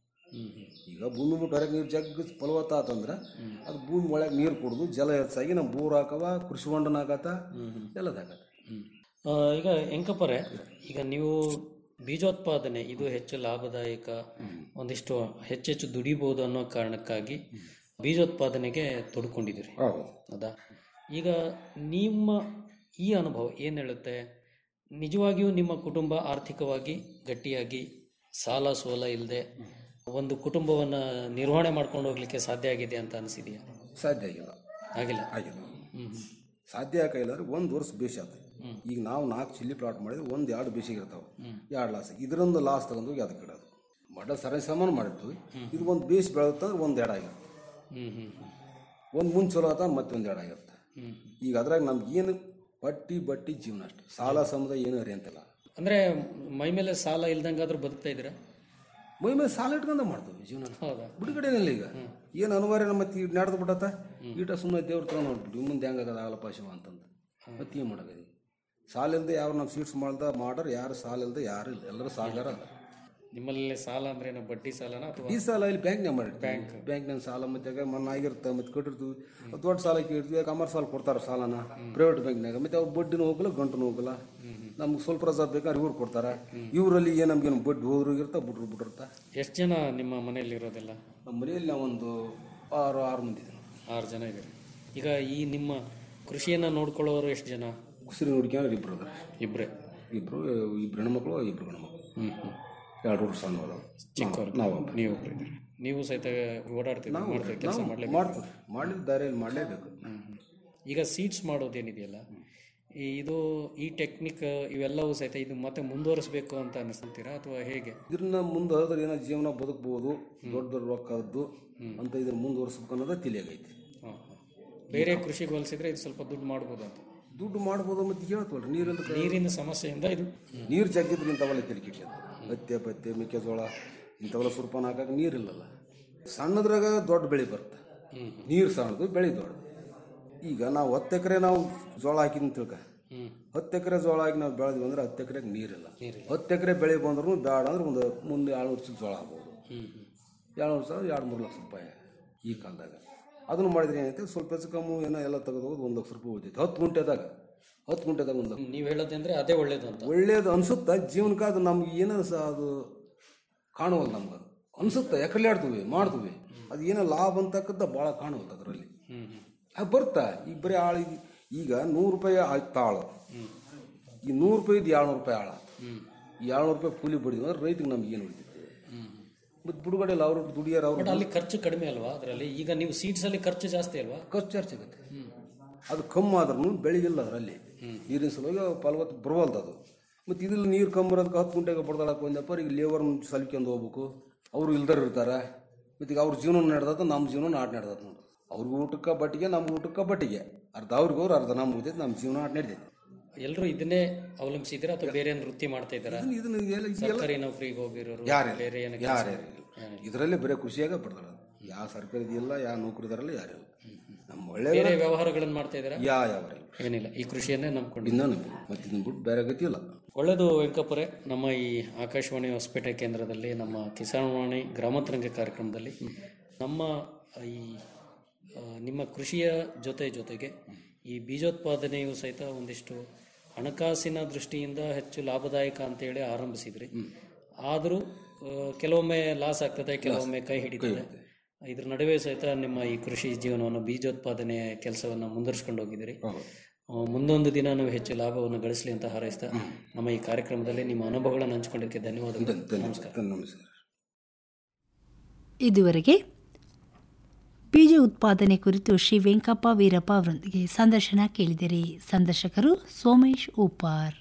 [SPEAKER 11] ಈಗ ಭೂಮಿ ಬಿಟ್ಟು ಹೊರಗೆ ನೀರು ಜಗ್ಗ ಫಲವತ್ತ ಆತಂದ್ರೆ ಅದು ಭೂಮಿ ಒಳಗೆ ನೀರು ಕುಡಿದು ಜಲ ಹೆಚ್ಚಾಗಿ ನಮ್ಮ ಬೋರ್ ಹಾಕವ ಕೃಷಿ ಹೊಂಡನ ಆಗತ್ತ ಎಲ್ಲದಾಗತ್ತ
[SPEAKER 10] ಆ, ಈಗ ಎಂಕಪ್ಪರೆ ಈಗ ನೀವು ಬೀಜೋತ್ಪಾದನೆ ಇದು ಹೆಚ್ಚು ಲಾಭದಾಯಕ ಒಂದಿಷ್ಟು ಹೆಚ್ಚೆಚ್ಚು ದುಡಿಬಹುದು ಅನ್ನೋ ಕಾರಣಕ್ಕಾಗಿ ಬೀಜೋತ್ಪಾದನೆಗೆ ತೊಡ್ಕೊಂಡಿದ್ದೀರಿ
[SPEAKER 11] ಹೌದು
[SPEAKER 10] ಹೌದಾ ಈಗ ನಿಮ್ಮ ಈ ಅನುಭವ ಏನು ಹೇಳುತ್ತೆ ನಿಜವಾಗಿಯೂ ನಿಮ್ಮ ಕುಟುಂಬ ಆರ್ಥಿಕವಾಗಿ ಗಟ್ಟಿಯಾಗಿ ಸಾಲ ಸೋಲ ಇಲ್ಲದೆ ಒಂದು ಕುಟುಂಬವನ್ನ ನಿರ್ವಹಣೆ ಮಾಡ್ಕೊಂಡು ಹೋಗ್ಲಿಕ್ಕೆ ಸಾಧ್ಯ ಆಗಿದೆ ಅಂತ ಅನಿಸಿದೆಯಾ
[SPEAKER 11] ಸಾಧ್ಯ ಆಗಿಲ್ಲ
[SPEAKER 10] ಆಗಿಲ್ಲ
[SPEAKER 11] ಆಗಿಲ್ಲ ಸಾಧ್ಯ ಆಗಿಲ್ಲ ಅಂದ್ರೆ ಒಂದು ವರ್ಷ ಬೇಸಿ ಆತ ಈಗ ನಾವು ನಾಲ್ಕು ಚಿಲ್ಲಿ ಪ್ಲಾಟ್ ಮಾಡಿದ್ರೆ ಒಂದು ಎರಡು ಬೇಸಿಗೆ ಇರ್ತಾವೆ ಎರಡು ಲಾಸ್ ಇದರಿಂದ ಲಾಸ್ ತಗೊಂಡೋಗಿ ಅದಕ್ಕೆ ಇಡೋದು ಮಡ ಸರಿ ಸಮಾನ ಮಾಡಿರ್ತೀವಿ ಇದು ಒಂದು ಬೇಸ್ ಬೆಳೆದಂದ್ರೆ ಒಂದು ಎರಡು ಆಗಿರುತ್ತೆ
[SPEAKER 10] ಹ್ಮ್ ಹ್ಮ್ ಹ್ಮ್
[SPEAKER 11] ಒಂದು ಮುಂಚೆ ಚಲೋ ಆತ ಮತ್ತೊಂದು ಎರಡು ಆಗಿರುತ್ತೆ ಈಗ ಅದ್ರಾಗ ನಮ್ಗೆ ಏನು ಬಟ್ಟಿ ಬಟ್ಟಿ ಜೀವನ ಅಷ್ಟೆ ಸಾಲ ಸಮುದಾಯ ಏನು ಅರಿಯಂತಿಲ್ಲ
[SPEAKER 10] ಅಂದ್ರೆ ಮೈ ಮೇಲೆ ಸಾಲ ಇಲ್ದಂಗಾದ್ರೂ ಬದುಕ್ತಾ ಇದ್ದೀರಾ
[SPEAKER 11] ಮೈ ಮೇಲೆ ಸಾಲ ಇಟ್ಕೊಂಡ ಮಾಡ್ತೀವಿ ಜೀವನ
[SPEAKER 10] ಹೌದಾ
[SPEAKER 11] ಬಿಡುಗಡೆನಿಲ್ಲ ಈಗ ಏನು ಅನಿವಾರ್ಯ ಮತ್ತೆ ಈಗ ನಡೆದು ಬಿಟ್ಟತ್ತ ಈಟ ಸುಮ್ಮನೆ ದೇವ್ರ ತಗೊಂಡು ನೋಡ್ಬಿಟ್ಟು ಮುಂದೆ ಹೆಂಗಾಗದ ಆಗಲಪ್ಪ ಶಿವ ಅಂತಂದು ಮತ್ತೆ ಏನು ಮಾಡಕದಿ ಸಾಲ ಇಲ್ಲದೆ ಯಾರು ನಾವು ಸೀಟ್ಸ್ ಮಾಡ್ದ ಮಾಡ್ರ ಯಾರು ಸಾಲ ಇಲ್ಲದೆ ಯಾರು ಇಲ್ಲ ಎಲ್ಲರೂ ಸಾಲಗಾರ ಅದ
[SPEAKER 10] ನಿಮ್ಮಲ್ಲಿ ಸಾಲ ಅಂದ್ರೆ ಏನು ಬಡ್ಡಿ ಸಾಲನ ಅಥವಾ
[SPEAKER 11] ಈ ಸಾಲ ಇಲ್ಲಿ ಬ್ಯಾಂಕ್ನಾಗ ಮಾಡಿ ಬ್ಯಾಂಕ್ ಬ್ಯಾಂಕ್ನಾಗ ಸಾಲ ಮತ್ತೆ ಮನ್ನ ಆಗಿರುತ್ತೆ ಮತ್ತೆ ಕೊಟ್ಟಿರ್ತೀವಿ ಅದು ದೊಡ್ಡ ಸಾಲ ಕೇಳ್ತೀವಿ ಕಮರ್ಸ್ ಸಾಲ ಕೊಡ್ತಾರೆ ಸಾಲನ ಪ್ರೈವೇಟ್ ಬ್ಯಾಂಕ್ನಾಗ ಮತ್ತೆ ಅವ್ರು ಬಡ್ಡಿನೂ ಹೋಗಲ್ಲ ಗಂಟು ಹೋಗಲ್ಲ ನಮ್ಗೆ ಸ್ವಲ್ಪ ರಜಾ ಬೇಕಾದ್ರೆ ಇವ್ರು ಕೊಡ್ತಾರೆ ಇವರಲ್ಲಿ ಏನು ನಮ್ಗೇನು ಬಡ್ಡಿ ಹೋದ್ರಿಗಿರ್ತಾ ಬಿಟ್ರು ಬಿಟ್ಟಿರ್ತಾ
[SPEAKER 10] ಎಷ್ಟು ಜನ ನಿಮ್ಮ ಮನೆಯಲ್ಲಿ ಇರೋದಿಲ್ಲ
[SPEAKER 11] ನಮ್ಮ ಮನೆಯಲ್ಲಿ ನಾವೊಂದು ಆರು ಆರು ಮಂದಿ ಇದ್ದೀವಿ
[SPEAKER 10] ಆರು ಜನ ಇದ್ದೀರಿ ಈಗ ಈ ನಿಮ್ಮ ಕೃಷಿಯನ್ನ ನೋಡ್ಕೊಳ್ಳೋರು ಎಷ್ಟು ಜನ
[SPEAKER 11] ಕುಸಿರಿ ನೋಡ್ಕೊಂಡ್ರೆ ಇಬ್ರು ಅದಾರ
[SPEAKER 10] ಇಬ್ರೇ
[SPEAKER 11] ಇಬ್ರು ಇಬ್ರು ಹೆಣ್ಮಕ್ಳು ಇಬ್ರು ಗಂಡ್ಮಕ್ಳು
[SPEAKER 10] ಹ್ಮ್ ಹ್ಮ್
[SPEAKER 11] ಎರಡು ವರ್ಷ ಸಣ್ಣ ಅದಾವ
[SPEAKER 10] ಚಿಕ್ಕವ್ರು
[SPEAKER 11] ನಾವು
[SPEAKER 10] ನೀವು ಒಬ್ರು ಇದ್ದೀರಿ ನೀವು ಸಹಿತ ಓಡಾಡ್ತೀವಿ
[SPEAKER 11] ನಾವು
[SPEAKER 10] ಮಾಡ್ತೀವಿ ಕೆಲಸ
[SPEAKER 11] ನಾವು
[SPEAKER 10] ಮಾಡ್ಲೇಬೇಕು
[SPEAKER 11] ಮಾಡ್ತೀವಿ ಮಾಡಿದ ದಾರಿಯಲ್ಲಿ ಮಾಡಲೇಬೇಕು
[SPEAKER 10] ಈಗ ಸೀಡ್ಸ್ ಮಾಡೋದೇನಿದೆಯಲ್ಲ ಈ ಇದು ಈ ಟೆಕ್ನಿಕ್ ಇವೆಲ್ಲವೂ ಸಹಿತ ಇದು ಮತ್ತೆ ಮುಂದುವರಿಸಬೇಕು ಅಂತ ಅನಿಸ್ತೀರಾ ಅಥವಾ ಹೇಗೆ
[SPEAKER 11] ಇದನ್ನ ಮುಂದೆ ಹೋದ್ರೆ ಏನೋ ಜೀವನ ಬದುಕ್ಬೋದು ದೊಡ್ಡ ದೊಡ್ಡ ರೊಕ್ಕದ್ದು ಅಂತ ಇದನ್ನ ಮುಂದುವರ್ಸ್ಬೇಕು ಅನ್ನೋದೇ ತಿಳಿಯಾಗೈತಿ
[SPEAKER 10] ಹಾ, ಹಾ. ಬೇರೆ ಕೃಷಿಗೆ ಹೋಲಿಸಿದ್ರೆ ಇದು ಸ್ವಲ್ಪ ದುಡ್ಡು ಮಾಡ್ಬೋದು ಅಂತ
[SPEAKER 11] ದುಡ್ಡು ಮಾಡ್ಬೋದು ಮತ್ತೆ ಹೇಳ್ತವಲ್ರಿ ನೀರಿಂದ
[SPEAKER 10] ನೀರಿನ ಸಮಸ್ಯೆಯಿಂದ ಇದು
[SPEAKER 11] ನೀರು ಜಗ್ಗಿದ್ರೆ ಇಂಥವೆಲ್ಲ ತೆಲಿಕಿಟ್ಲಿ ಹತ್ತೆ ಪತ್ತೆ ಮೆಕ್ಕೆಜೋಳ ಇಂಥವೆಲ್ಲ ಸುರ್ಪಾನ ಹಾಕಕ್ಕೆ ನೀರಿಲ್ಲಲ್ಲ ಸಣ್ಣದ್ರಾಗ ದೊಡ್ಡ ಬೆಳೆ ಬರುತ್ತೆ ನೀರು ಸಣ್ಣದು ಬೆಳೆ ದೊಡ್ಡದು ಈಗ ನಾವು ಹತ್ತು ಎಕರೆ ನಾವು ಜೋಳ ಹಾಕಿದ್ವಿ ಅಂತ ತಿಳ್ಕ ಹತ್ತು ಎಕರೆ ಜೋಳ ಹಾಕಿ ನಾವು ಬೆಳೆದ್ವಿ ಅಂದ್ರೆ ಹತ್ತು ಎಕರೆಗೆ ನೀರಿಲ್ಲ ಹತ್ತು ಎಕರೆ ಬೆಳೆ ಬಂದ್ರೂ ಬೇಡ ಅಂದ್ರೆ ಒಂದು ಮುಂದೆ ಏಳು ವರ್ಷಕ್ಕೆ ಜೋಳ ಆಗ್ಬೋದು ಏಳು ವರ್ಷ ಎರಡು ಮೂರು ಲಕ್ಷ ರೂಪಾಯಿ ಈ ಕಾಲದಾಗ ಅದನ್ನು ಮಾಡಿದ್ರೆ ಏನೈತೆ ಸ್ವಲ್ಪ ಹೆಚ್ಚು ಕಮ್ಮಿ ಏನೋ ಎಲ್ಲ ತೆಗೆದು ಹೋಗೋದು ಒಂದು ಲಕ್ಷ ರೂಪಾಯಿ ಉಳಿತೈತೆ ಹತ್ತು ಗುಂಟೆದಾಗ ಹತ್ತು ಗುಂಟೆದಾಗ ಒಂದು ಲಕ್ಷ
[SPEAKER 10] ನೀವು ಹೇಳೋದಂದ್ರೆ ಅದೇ ಒಳ್ಳೇದು ಅಂತ
[SPEAKER 11] ಒಳ್ಳೇದು ಅನ್ಸುತ್ತ ಜೀವನಕ್ಕೆ ಅದು ನಮ್ಗೆ ಏನೋ ಸಹ ಅದು ಕಾಣುವಲ್ಲ ನಮ್ಗೆ ಅದು ಅನ್ಸುತ್ತೆ ಯಾಕಲ್ಲಿ ಆಡ್ತೀವಿ ಮಾಡ್ತೀವಿ ಅದು ಏನೋ ಲಾಭ ಅಂತಕ್ಕಂಥ ಭಾಳ ಕಾಣುವಲ್ಲ ಅದರಲ್ಲಿ ಅದು ಬರ್ತಾ ಈಗ ಬರೀ ಆಳು ಈಗ- ಈಗ ನೂರು ರೂಪಾಯಿ ಆಯ್ತು ತಾಳು ಈ ನೂರು ರೂಪಾಯಿದು ಏಳ್ನೂರು ರೂಪಾಯಿ ಆಳ ಈ ಏಳ್ನೂರು ರೂಪಾಯಿ ಕೂಲಿ ಬಡಿದ್ವಿ ಅಂದ್ರೆ ರೈತಿಗೆ ನಮ್ಗೆ ಏನು ಉಳಿತೈತೆ ಮತ್ತು ಬಿಡುಗಡೆ ಇಲ್ಲ ಅವ್ರು ದುಡಿಯಾರ
[SPEAKER 10] ಬಟ್
[SPEAKER 11] ಅವ್ರು
[SPEAKER 10] ಅಲ್ಲಿ ಖರ್ಚು ಕಡಿಮೆ ಅಲ್ವಾ ಅದರಲ್ಲಿ ಈಗ ನೀವು ಸೀಡ್ಸ್ ಅಲ್ಲಿ ಖರ್ಚು ಜಾಸ್ತಿ ಅಲ್ವಾ
[SPEAKER 11] ಖರ್ಚು ಜಾಸ್ತಿ ಆಗುತ್ತೆ ಅದು ಕಮ್ಮಿ ಆದ್ರೂ ಬೆಳೆಗಿಲ್ಲ ಅದರಲ್ಲಿ ನೀರಿನ ಸಲುವಾಗಿ ಫಲವತ್ತು ಬರವಲ್ದು ಅದು ಮತ್ತು ಇದ್ರಲ್ಲಿ ನೀರು ಕಮ್ಮಿ ಇರೋದಕ್ಕೆ ಹತ್ತು ಗುಂಟೆಗೆ ಬಡ್ದಾಳಕ್ಕೆ ಒಂದಪ್ಪ ಈಗ ಲೇಬರ್ ಸಲ್ಕೊಂಡು ಹೋಗ್ಬೇಕು ಅವರು ಇಲ್ದರ್ ಇರ್ತಾರೆ ಮತ್ತು ಈಗ ಅವ್ರ ಜೀವನ ನಡೆದದ ನಮ್ಮ ಜೀವನ ನಾಟ್ ನಡೆದದ ನೋಡಿ ಅವ್ರಿಗೆ ಊಟಕ್ಕೆ ಬಟ್ಟಿಗೆ ನಮ್ಮ ಊಟಕ್ಕೆ ಬಟ್ಟಿಗೆ ಅರ್ಧ ಅವ್ರಿಗೆ ಅವ್ರು ಅರ್ಧ ನಮ್ಮ ಉಳಿತೈತೆ ನಮ್ಮ ಜೀವನ ಆಟ ನಡೀತೈತೆ
[SPEAKER 10] ಎಲ್ಲರೂ ಇದನ್ನೇ ಅವಲಂಬಿಸಿದ್ದೀರಾ ಅಥವಾ ಬೇರೆ ಏನು ವೃತ್ತಿ ಮಾಡ್ತಾ ಇದ್ದಾರಾ
[SPEAKER 11] ಇದನ್ನ- ಇದನ್ನ ಎಲ್ಲ- ಇದೆಲ್ಲ-
[SPEAKER 10] ಸರ್ಕಾರಿ ನೌಕರಿಗೆ ಹೋಗಿರೋರು
[SPEAKER 11] ಯಾರೇ
[SPEAKER 10] ಬೇರೆ ಏನು
[SPEAKER 11] ಯಾರೇ ಇದರಲ್ಲೇ ಬರೀ ಕೃಷಿಯಾಗ ಬಡ್ದಾಳ ಯಾವ ಸರ್ಕಾರದ ಇಲ್ಲ ಯಾವ ನೌಕರಿದಾರಲ್ಲ ಯಾರಿಲ್ಲ ನಮ್ಮ
[SPEAKER 10] ಬೇರೆ
[SPEAKER 11] ಒಳ್ಳೆ
[SPEAKER 10] ವ್ಯವಹಾರಗಳನ್ನು ಮಾಡ್ತಾ ಇದ್ದೀರಾ
[SPEAKER 11] ಯಾ ಯಾವ
[SPEAKER 10] ಏನಿಲ್ಲ ಈ ಕೃಷಿಯನ್ನೇ ನಂಬ್ಕೊಂಡು
[SPEAKER 11] ಇನ್ನೂ ನಂಬಿಲ್ಲ ಮತ್ತೆ ಇದನ್ನ ಬಿಟ್ಟು ಬೇರೆ ಗತಿ ಇಲ್ಲ
[SPEAKER 10] ಒಳ್ಳೆಯದು ವೆಂಕಪ್ಪರೆ ನಮ್ಮ ಈ ಆಕಾಶವಾಣಿ ಹೊಸಪೇಟೆ ಕೇಂದ್ರದಲ್ಲಿ ನಮ್ಮ ಕಿಸಾನ್ವಾಣಿ ಗ್ರಾಮಾಂತರಂಗ ಕಾರ್ಯಕ್ರಮದಲ್ಲಿ ನಮ್ಮ ಈ ಆ, ನಿಮ್ಮ ಕೃಷಿಯ ಜೊತೆ ಜೊತೆಗೆ ಈ ಬೀಜೋತ್ಪಾದನೆಯು ಸಹಿತ ಒಂದಿಷ್ಟು ಹಣಕಾಸಿನ ದೃಷ್ಟಿಯಿಂದ ಹೆಚ್ಚು ಲಾಭದಾಯಕ ಅಂತೇಳಿ ಆರಂಭಿಸಿದ್ರಿ ಆದರೂ ಆ, ಕೆಲವೊಮ್ಮೆ ಲಾಸ್ ಆಗ್ತದೆ ಕೆಲವೊಮ್ಮೆ ಕೈ ಹಿಡಿತದೆ ಇದ್ರ ನಡುವೆ ಸಹಿತ ನಿಮ್ಮ ಈ ಕೃಷಿ ಜೀವನವನ್ನು ಬೀಜೋತ್ಪಾದನೆ ಕೆಲಸವನ್ನು ಮುಂದುವರಿಸ್ಕೊಂಡು ಹೋಗಿದ್ದೀರಿ ಆ, ಮುಂದೊಂದು ದಿನ ನೀವು ಹೆಚ್ಚು ಲಾಭವನ್ನು ಗಳಿಸಲಿ ಅಂತ ಹಾರೈಸ್ತಾ ನಮ್ಮ ಈ ಕಾರ್ಯಕ್ರಮದಲ್ಲಿ ನಿಮ್ಮ ಅನುಭವಗಳನ್ನು ಹಂಚಿಕೊಂಡಿದ್ದಕ್ಕೆ ಧನ್ಯವಾದಗಳು ನಮಸ್ಕಾರ
[SPEAKER 11] ನಮಸ್ಕಾರ
[SPEAKER 9] ಇದುವರೆಗೆ ಬೀಜ ಉತ್ಪಾದನೆ ಕುರಿತು ಶ್ರೀ ವೆಂಕಪ್ಪ ವೀರಪ್ಪ ಅವರೊಂದಿಗೆ ಸಂದರ್ಶನ ಕೇಳಿದಿರಿ ಸಂದರ್ಶಕರು ಸೋಮೇಶ್ ಉಪಾರ್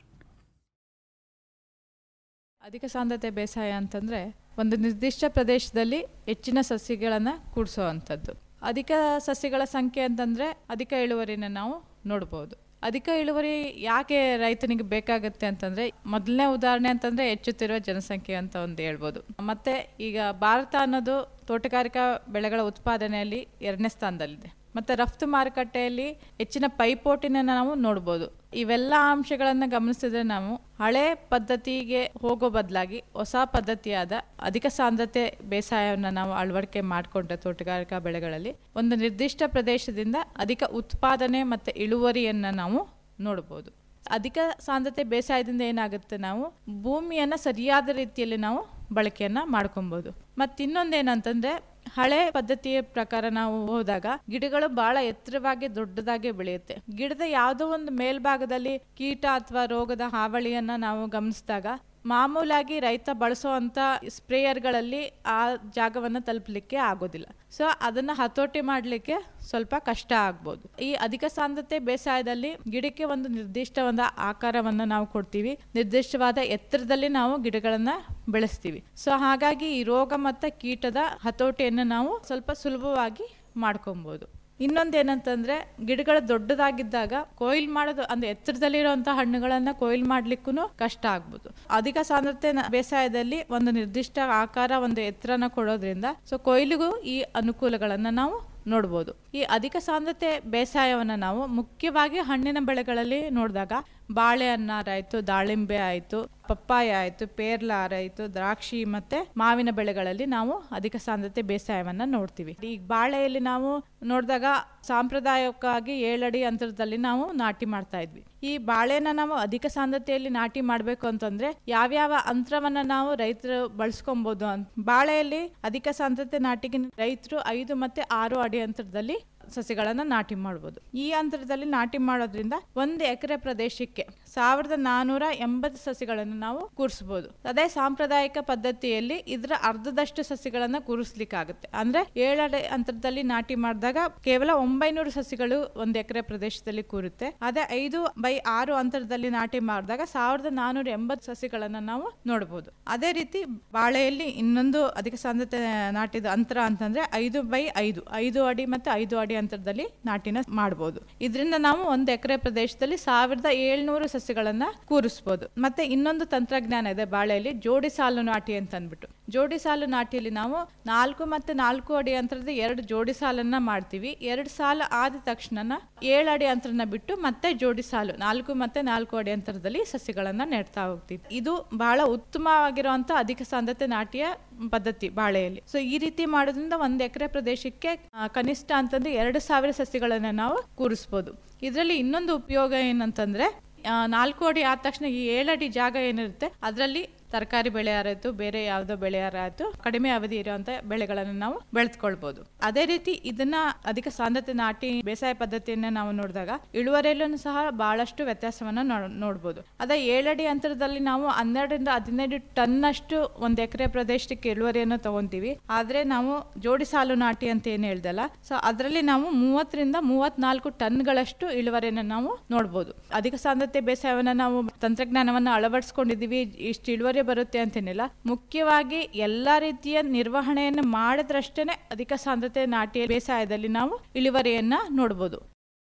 [SPEAKER 12] ಅಧಿಕ ಸಾಂದ್ರತೆ ಬೇಸಾಯ ಅಂತಂದರೆ ಒಂದು ನಿರ್ದಿಷ್ಟ ಪ್ರದೇಶದಲ್ಲಿ ಹೆಚ್ಚಿನ ಸಸ್ಯಗಳನ್ನು ಕೂಡಿಸೋವಂಥದ್ದು ಅಧಿಕ ಸಸ್ಯಗಳ ಸಂಖ್ಯೆ ಅಂತಂದರೆ ಅಧಿಕ ಇಳುವರಿನ ನಾವು ನೋಡ್ಬೋದು ಅಧಿಕ ಇಳುವರಿ ಯಾಕೆ ರೈತನಿಗೆ ಬೇಕಾಗುತ್ತೆ ಅಂತಂದರೆ ಮೊದಲನೇ ಉದಾಹರಣೆ ಅಂತಂದರೆ ಹೆಚ್ಚುತ್ತಿರುವ ಜನಸಂಖ್ಯೆ ಅಂತ ಒಂದು ಹೇಳ್ಬೋದು ಮತ್ತು ಈಗ ಭಾರತ ಅನ್ನೋದು ತೋಟಗಾರಿಕಾ ಬೆಳೆಗಳ ಉತ್ಪಾದನೆಯಲ್ಲಿ ಎರಡನೇ ಸ್ಥಾನದಲ್ಲಿದೆ ಮತ್ತು ರಫ್ತು ಮಾರುಕಟ್ಟೆಯಲ್ಲಿ ಹೆಚ್ಚಿನ ಪೈಪೋಟಿನ ನಾವು ನೋಡ್ಬೋದು ಇವೆಲ್ಲ ಅಂಶಗಳನ್ನು ಗಮನಿಸಿದ್ರೆ ನಾವು ಹಳೆ ಪದ್ಧತಿಗೆ ಹೋಗೋ ಬದಲಾಗಿ ಹೊಸ ಪದ್ಧತಿಯಾದ ಅಧಿಕ ಸಾಂದ್ರತೆ ಬೇಸಾಯವನ್ನು ನಾವು ಅಳವಡಿಕೆ ಮಾಡಿಕೊಂಡ್ರೆ ತೋಟಗಾರಿಕಾ ಬೆಳೆಗಳಲ್ಲಿ ಒಂದು ನಿರ್ದಿಷ್ಟ ಪ್ರದೇಶದಿಂದ ಅಧಿಕ ಉತ್ಪಾದನೆ ಮತ್ತು ಇಳುವರಿಯನ್ನು ನಾವು ನೋಡ್ಬೋದು ಅಧಿಕ ಸಾಂದ್ರತೆ ಬೇಸಾಯದಿಂದ ಏನಾಗುತ್ತೆ ನಾವು ಭೂಮಿಯನ್ನು ಸರಿಯಾದ ರೀತಿಯಲ್ಲಿ ನಾವು ಬಳಕೆಯನ್ನ ಮಾಡ್ಕೊಬೋದು ಮತ್ತು ಇನ್ನೊಂದೇನಂತಂದ್ರೆ ಹಳೆ ಪದ್ಧತಿಯ ಪ್ರಕಾರ ನಾವು ಹೋದಾಗ ಗಿಡಗಳು ಬಹಳ ಎತ್ತರವಾಗಿ ದೊಡ್ಡದಾಗಿ ಬೆಳೆಯುತ್ತೆ ಗಿಡದ ಯಾವುದೋ ಒಂದು ಮೇಲ್ಭಾಗದಲ್ಲಿ ಕೀಟ ಅಥವಾ ರೋಗದ ಹಾವಳಿಯನ್ನ ನಾವು ಗಮನಿಸಿದಾಗ ಮಾಮೂಲಾಗಿ ರೈತ ಬಳಸುವಂತ ಸ್ಪ್ರೇಯರ್ಗಳಲ್ಲಿ ಆ ಜಾಗವನ್ನು ತಲುಪಲಿಕ್ಕೆ ಆಗೋದಿಲ್ಲ ಸೊ ಅದನ್ನ ಹತೋಟಿ ಮಾಡಲಿಕ್ಕೆ ಸ್ವಲ್ಪ ಕಷ್ಟ ಆಗ್ಬೋದು ಈ ಅಧಿಕ ಸಾಂದ್ರತೆ ಬೇಸಾಯದಲ್ಲಿ ಗಿಡಕ್ಕೆ ಒಂದು ನಿರ್ದಿಷ್ಟ ಒಂದು ಆಕಾರವನ್ನು ನಾವು ಕೊಡ್ತೀವಿ ನಿರ್ದಿಷ್ಟವಾದ ಎತ್ತರದಲ್ಲಿ ನಾವು ಗಿಡಗಳನ್ನ ಬೆಳೆಸ್ತೀವಿ ಸೊ ಹಾಗಾಗಿ ಈ ರೋಗ ಮತ್ತು ಕೀಟದ ಹತೋಟಿಯನ್ನು ನಾವು ಸ್ವಲ್ಪ ಸುಲಭವಾಗಿ ಮಾಡ್ಕೊಬೋದು ಇನ್ನೊಂದೇನಂತಂದ್ರೆ ಗಿಡಗಳು ದೊಡ್ಡದಾಗಿದ್ದಾಗ ಕೊಯ್ಲ್ ಮಾಡೋದು ಅಂದ್ರೆ ಎತ್ತರದಲ್ಲಿರುವಂತ ಹಣ್ಣುಗಳನ್ನ ಕೊಯ್ಲ್ ಮಾಡ್ಲಿಕ್ಕೂ ಕಷ್ಟ ಆಗ್ಬೋದು ಅಧಿಕ ಸಾಂದ್ರತೆ ನ- ಬೇಸಾಯದಲ್ಲಿ ಒಂದು ನಿರ್ದಿಷ್ಟ ಆಕಾರ ಒಂದು ಎತ್ತರನ ಕೊಡೋದ್ರಿಂದ ಸೊ ಕೊಯ್ಲಿಗೂ ಈ ಅನುಕೂಲಗಳನ್ನ ನಾವು ನೋಡ್ಬೋದು ಈ ಅಧಿಕ ಸಾಂದ್ರತೆ ಬೇಸಾಯವನ್ನು ನಾವು ಮುಖ್ಯವಾಗಿ ಹಣ್ಣಿನ ಬೆಳೆಗಳಲ್ಲಿ ನೋಡಿದಾಗ ಬಾಳೆಹಣ್ಣಾರಾಯ್ತು ದಾಳಿಂಬೆ ಆಯ್ತು ಪಪ್ಪಾಯ ಆಯ್ತು ಪೇರ್ಲಾರ ಆಯ್ತು ದ್ರಾಕ್ಷಿ ಮತ್ತೆ ಮಾವಿನ ಬೆಳೆಗಳಲ್ಲಿ ನಾವು ಅಧಿಕ ಸಾಂದ್ರತೆ ಬೇಸಾಯವನ್ನ ನೋಡ್ತೀವಿ ಈ ಬಾಳೆಯಲ್ಲಿ ನಾವು ನೋಡಿದಾಗ ಸಾಂಪ್ರದಾಯಿಕವಾಗಿ ಏಳಡಿ ಅಂತರದಲ್ಲಿ ನಾವು ನಾಟಿ ಮಾಡ್ತಾ ಇದ್ವಿ ಈ ಬಾಳೆನ ನಾವು ಅಧಿಕ ಸಾಂದ್ರತೆಯಲ್ಲಿ ನಾಟಿ ಮಾಡಬೇಕು ಅಂತಂದ್ರೆ ಯಾವ್ಯಾವ ಅಂತರವನ್ನ ನಾವು ರೈತರು ಬಳಸ್ಕೊಬಹುದು ಅಂತ ಬಾಳೆಯಲ್ಲಿ ಅಧಿಕ ಸಾಂದ್ರತೆ ನಾಟಿಗೆ ರೈತರು ಐದು ಮತ್ತೆ ಆರು ಅಡಿ ಅಂತರದಲ್ಲಿ ಸಸಿಗಳನ್ನ ನಾಟಿ ಮಾಡ್ಬೋದು ಈ ಅಂತರದಲ್ಲಿ ನಾಟಿ ಮಾಡೋದ್ರಿಂದ ಒಂದು ಎಕರೆ ಪ್ರದೇಶಕ್ಕೆ ಸಾವಿರದ ನಾನೂರ ಎಂಬತ್ತು ಸಸಿಗಳನ್ನು ನಾವು ಕೂರಿಸಬಹುದು ಅದೇ ಸಾಂಪ್ರದಾಯಿಕ ಪದ್ಧತಿಯಲ್ಲಿ ಇದರ ಅರ್ಧದಷ್ಟು ಸಸಿಗಳನ್ನ ಕೂರಿಸ್ಲಿಕ್ಕಾಗುತ್ತೆ ಅಂದ್ರೆ ಏಳಡೆ ಅಂತರದಲ್ಲಿ ನಾಟಿ ಮಾಡಿದಾಗ ಕೇವಲ ಒಂಬೈನೂರು ಸಸಿಗಳು ಒಂದು ಎಕರೆ ಪ್ರದೇಶದಲ್ಲಿ ಕೂರುತ್ತೆ ಅದೇ ಐದು ಬೈ ಆರು ಅಂತರದಲ್ಲಿ ನಾಟಿ ಮಾಡಿದಾಗ ಸಾವಿರದ ನಾನೂರ ಎಂಬತ್ತು ಸಸಿಗಳನ್ನ ನಾವು ನೋಡಬಹುದು ಅದೇ ರೀತಿ ಬಾಳೆಯಲ್ಲಿ ಇನ್ನೊಂದು ಅಧಿಕ ಸಾಂದ್ರತೆ ನಾಟಿದ ಅಂತರ ಅಂತಂದ್ರೆ ಐದು ಬೈ ಐದು ಐದು ಅಡಿ ಮತ್ತೆ ಐದು ಅಡಿ ಅಂತರದಲ್ಲಿ ನಾಟಿನ ಮಾಡಬಹುದು ಇದರಿಂದ ನಾವು ಒಂದು ಎಕರೆ ಪ್ರದೇಶದಲ್ಲಿ ಸಾವಿರದ ಏಳ್ನೂರು ಸಸಿಗಳನ್ನ ಕೂರಿಸಬಹುದು ಮತ್ತೆ ಇನ್ನೊಂದು ತಂತ್ರಜ್ಞಾನ ಇದೆ ಬಾಳೆಯಲ್ಲಿ ಜೋಡಿ ಸಾಲು ನಾಟಿ ಅಂತ ಅಂದ್ಬಿಟ್ಟು ಜೋಡಿ ಸಾಲು ನಾಟಿಯಲ್ಲಿ ನಾವು ನಾಲ್ಕು ಮತ್ತೆ ನಾಲ್ಕು ಅಡಿ ಅಂತರದ ಎರಡು ಜೋಡಿ ಸಾಲನ್ನ ಮಾಡ್ತೀವಿ ಎರಡು ಸಾಲು ಆದ ತಕ್ಷಣ ಏಳು ಅಡಿ ಅಂತರನ ಬಿಟ್ಟು ಮತ್ತೆ ಜೋಡಿ ಸಾಲು ನಾಲ್ಕು ಮತ್ತೆ ನಾಲ್ಕು ಅಡಿ ಅಂತರದಲ್ಲಿ ಸಸಿಗಳನ್ನ ನೆಡ್ತಾ ಹೋಗ್ತೀವಿ ಇದು ಬಹಳ ಉತ್ತಮವಾಗಿರುವಂತ ಅಧಿಕ ಸಾಂದ್ರತೆ ನಾಟಿಯ ಪದ್ಧತಿ ಬಾಳೆಯಲ್ಲಿ ಸೊ ಈ ರೀತಿ ಮಾಡೋದ್ರಿಂದ ಒಂದ್ ಎಕರೆ ಪ್ರದೇಶಕ್ಕೆ ಆ, ಕನಿಷ್ಠ ಅಂತಂದ್ರೆ ಎರಡು ಸಾವಿರ ಸಸಿಗಳನ್ನ ನಾವು ಕೂರಿಸ್ಬೋದು ಇದರಲ್ಲಿ ಇನ್ನೊಂದು ಉಪಯೋಗ ಏನಂತಂದ್ರೆ ಆ, ನಾಲ್ಕು ಅಡಿ ಆದ ತಕ್ಷಣ ಈ ಏಳಡಿ ಜಾಗ ಏನಿರುತ್ತೆ ಅದರಲ್ಲಿ ತರಕಾರಿ ಬೆಳೆ ಯಾರಾಯ್ತು ಬೇರೆ ಯಾವುದೋ ಬೆಳೆ ಯಾರಾಯ್ತು ಕಡಿಮೆ ಅವಧಿ ಇರುವಂತ ಬೆಳೆಗಳನ್ನು ನಾವು ಬೆಳೆದುಕೊಳ್ಬಹುದು ಅದೇ ರೀತಿ ಇದನ್ನ ಅಧಿಕ ಸಾಂದ್ರತೆ ನಾಟಿ ಬೇಸಾಯ ಪದ್ಧತಿಯನ್ನ ನಾವು ನೋಡಿದಾಗ ಇಳುವರಿಯಲ್ಲೂ ಸಹ ಬಹಳಷ್ಟು ವ್ಯತ್ಯಾಸವನ್ನ ನೋ- ನೋಡ್ಬೋದು ಅದೇ ಏಳಡಿ ಅಂತರದಲ್ಲಿ ನಾವು ಹನ್ನೆರಡರಿಂದ ಹದಿನೈದು ಟನ್ ಅಷ್ಟು ಒಂದ್ ಎಕರೆ ಪ್ರದೇಶಕ್ಕೆ ಇಳುವರಿಯನ್ನು ತಗೊಂತೀವಿ ಆದ್ರೆ ನಾವು ಜೋಡಿ ಸಾಲು ನಾಟಿ ಅಂತ ಏನ್ ಹೇಳ್ದಲ್ಲ ಸೊ ಅದರಲ್ಲಿ ನಾವು ಮೂವತ್ತರಿಂದ ಮೂವತ್ನಾಲ್ಕು ಟನ್ಗಳಷ್ಟು ಇಳುವರಿಯನ್ನು ನಾವು ನೋಡ್ಬೋದು ಅಧಿಕ ಸಾಂದ್ರತೆ ಬೇಸಾಯವನ್ನ ನಾವು ತಂತ್ರಜ್ಞಾನವನ್ನ ಅಳವಡಿಸ್ಕೊಂಡಿದೀವಿ ಇಷ್ಟು ಇಳುವರಿ ಬರುತ್ತೆ ಅಂತೇನಿಲ್ಲ ಮುಖ್ಯವಾಗಿ ಎಲ್ಲಾ ರೀತಿಯ ನಿರ್ವಹಣೆಯನ್ನು ಮಾಡಿದ್ರಷ್ಟೇನೆ ಅಧಿಕ ಸಾಂದ್ರತೆ ನಾಟಿ ಬೇಸಾಯದಲ್ಲಿ ನಾವು ಇಳುವರಿಯನ್ನ ನೋಡ್ಬೋದು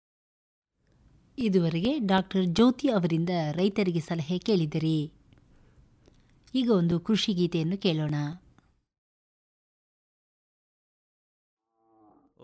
[SPEAKER 9] ಇದುವರೆಗೆ ಡಾಕ್ಟರ್ ಜ್ಯೋತಿ ಅವರಿಂದ ರೈತರಿಗೆ ಸಲಹೆ ಕೇಳಿದಿರಿ ಈಗ ಒಂದು ಕೃಷಿ ಗೀತೆಯನ್ನು ಕೇಳೋಣ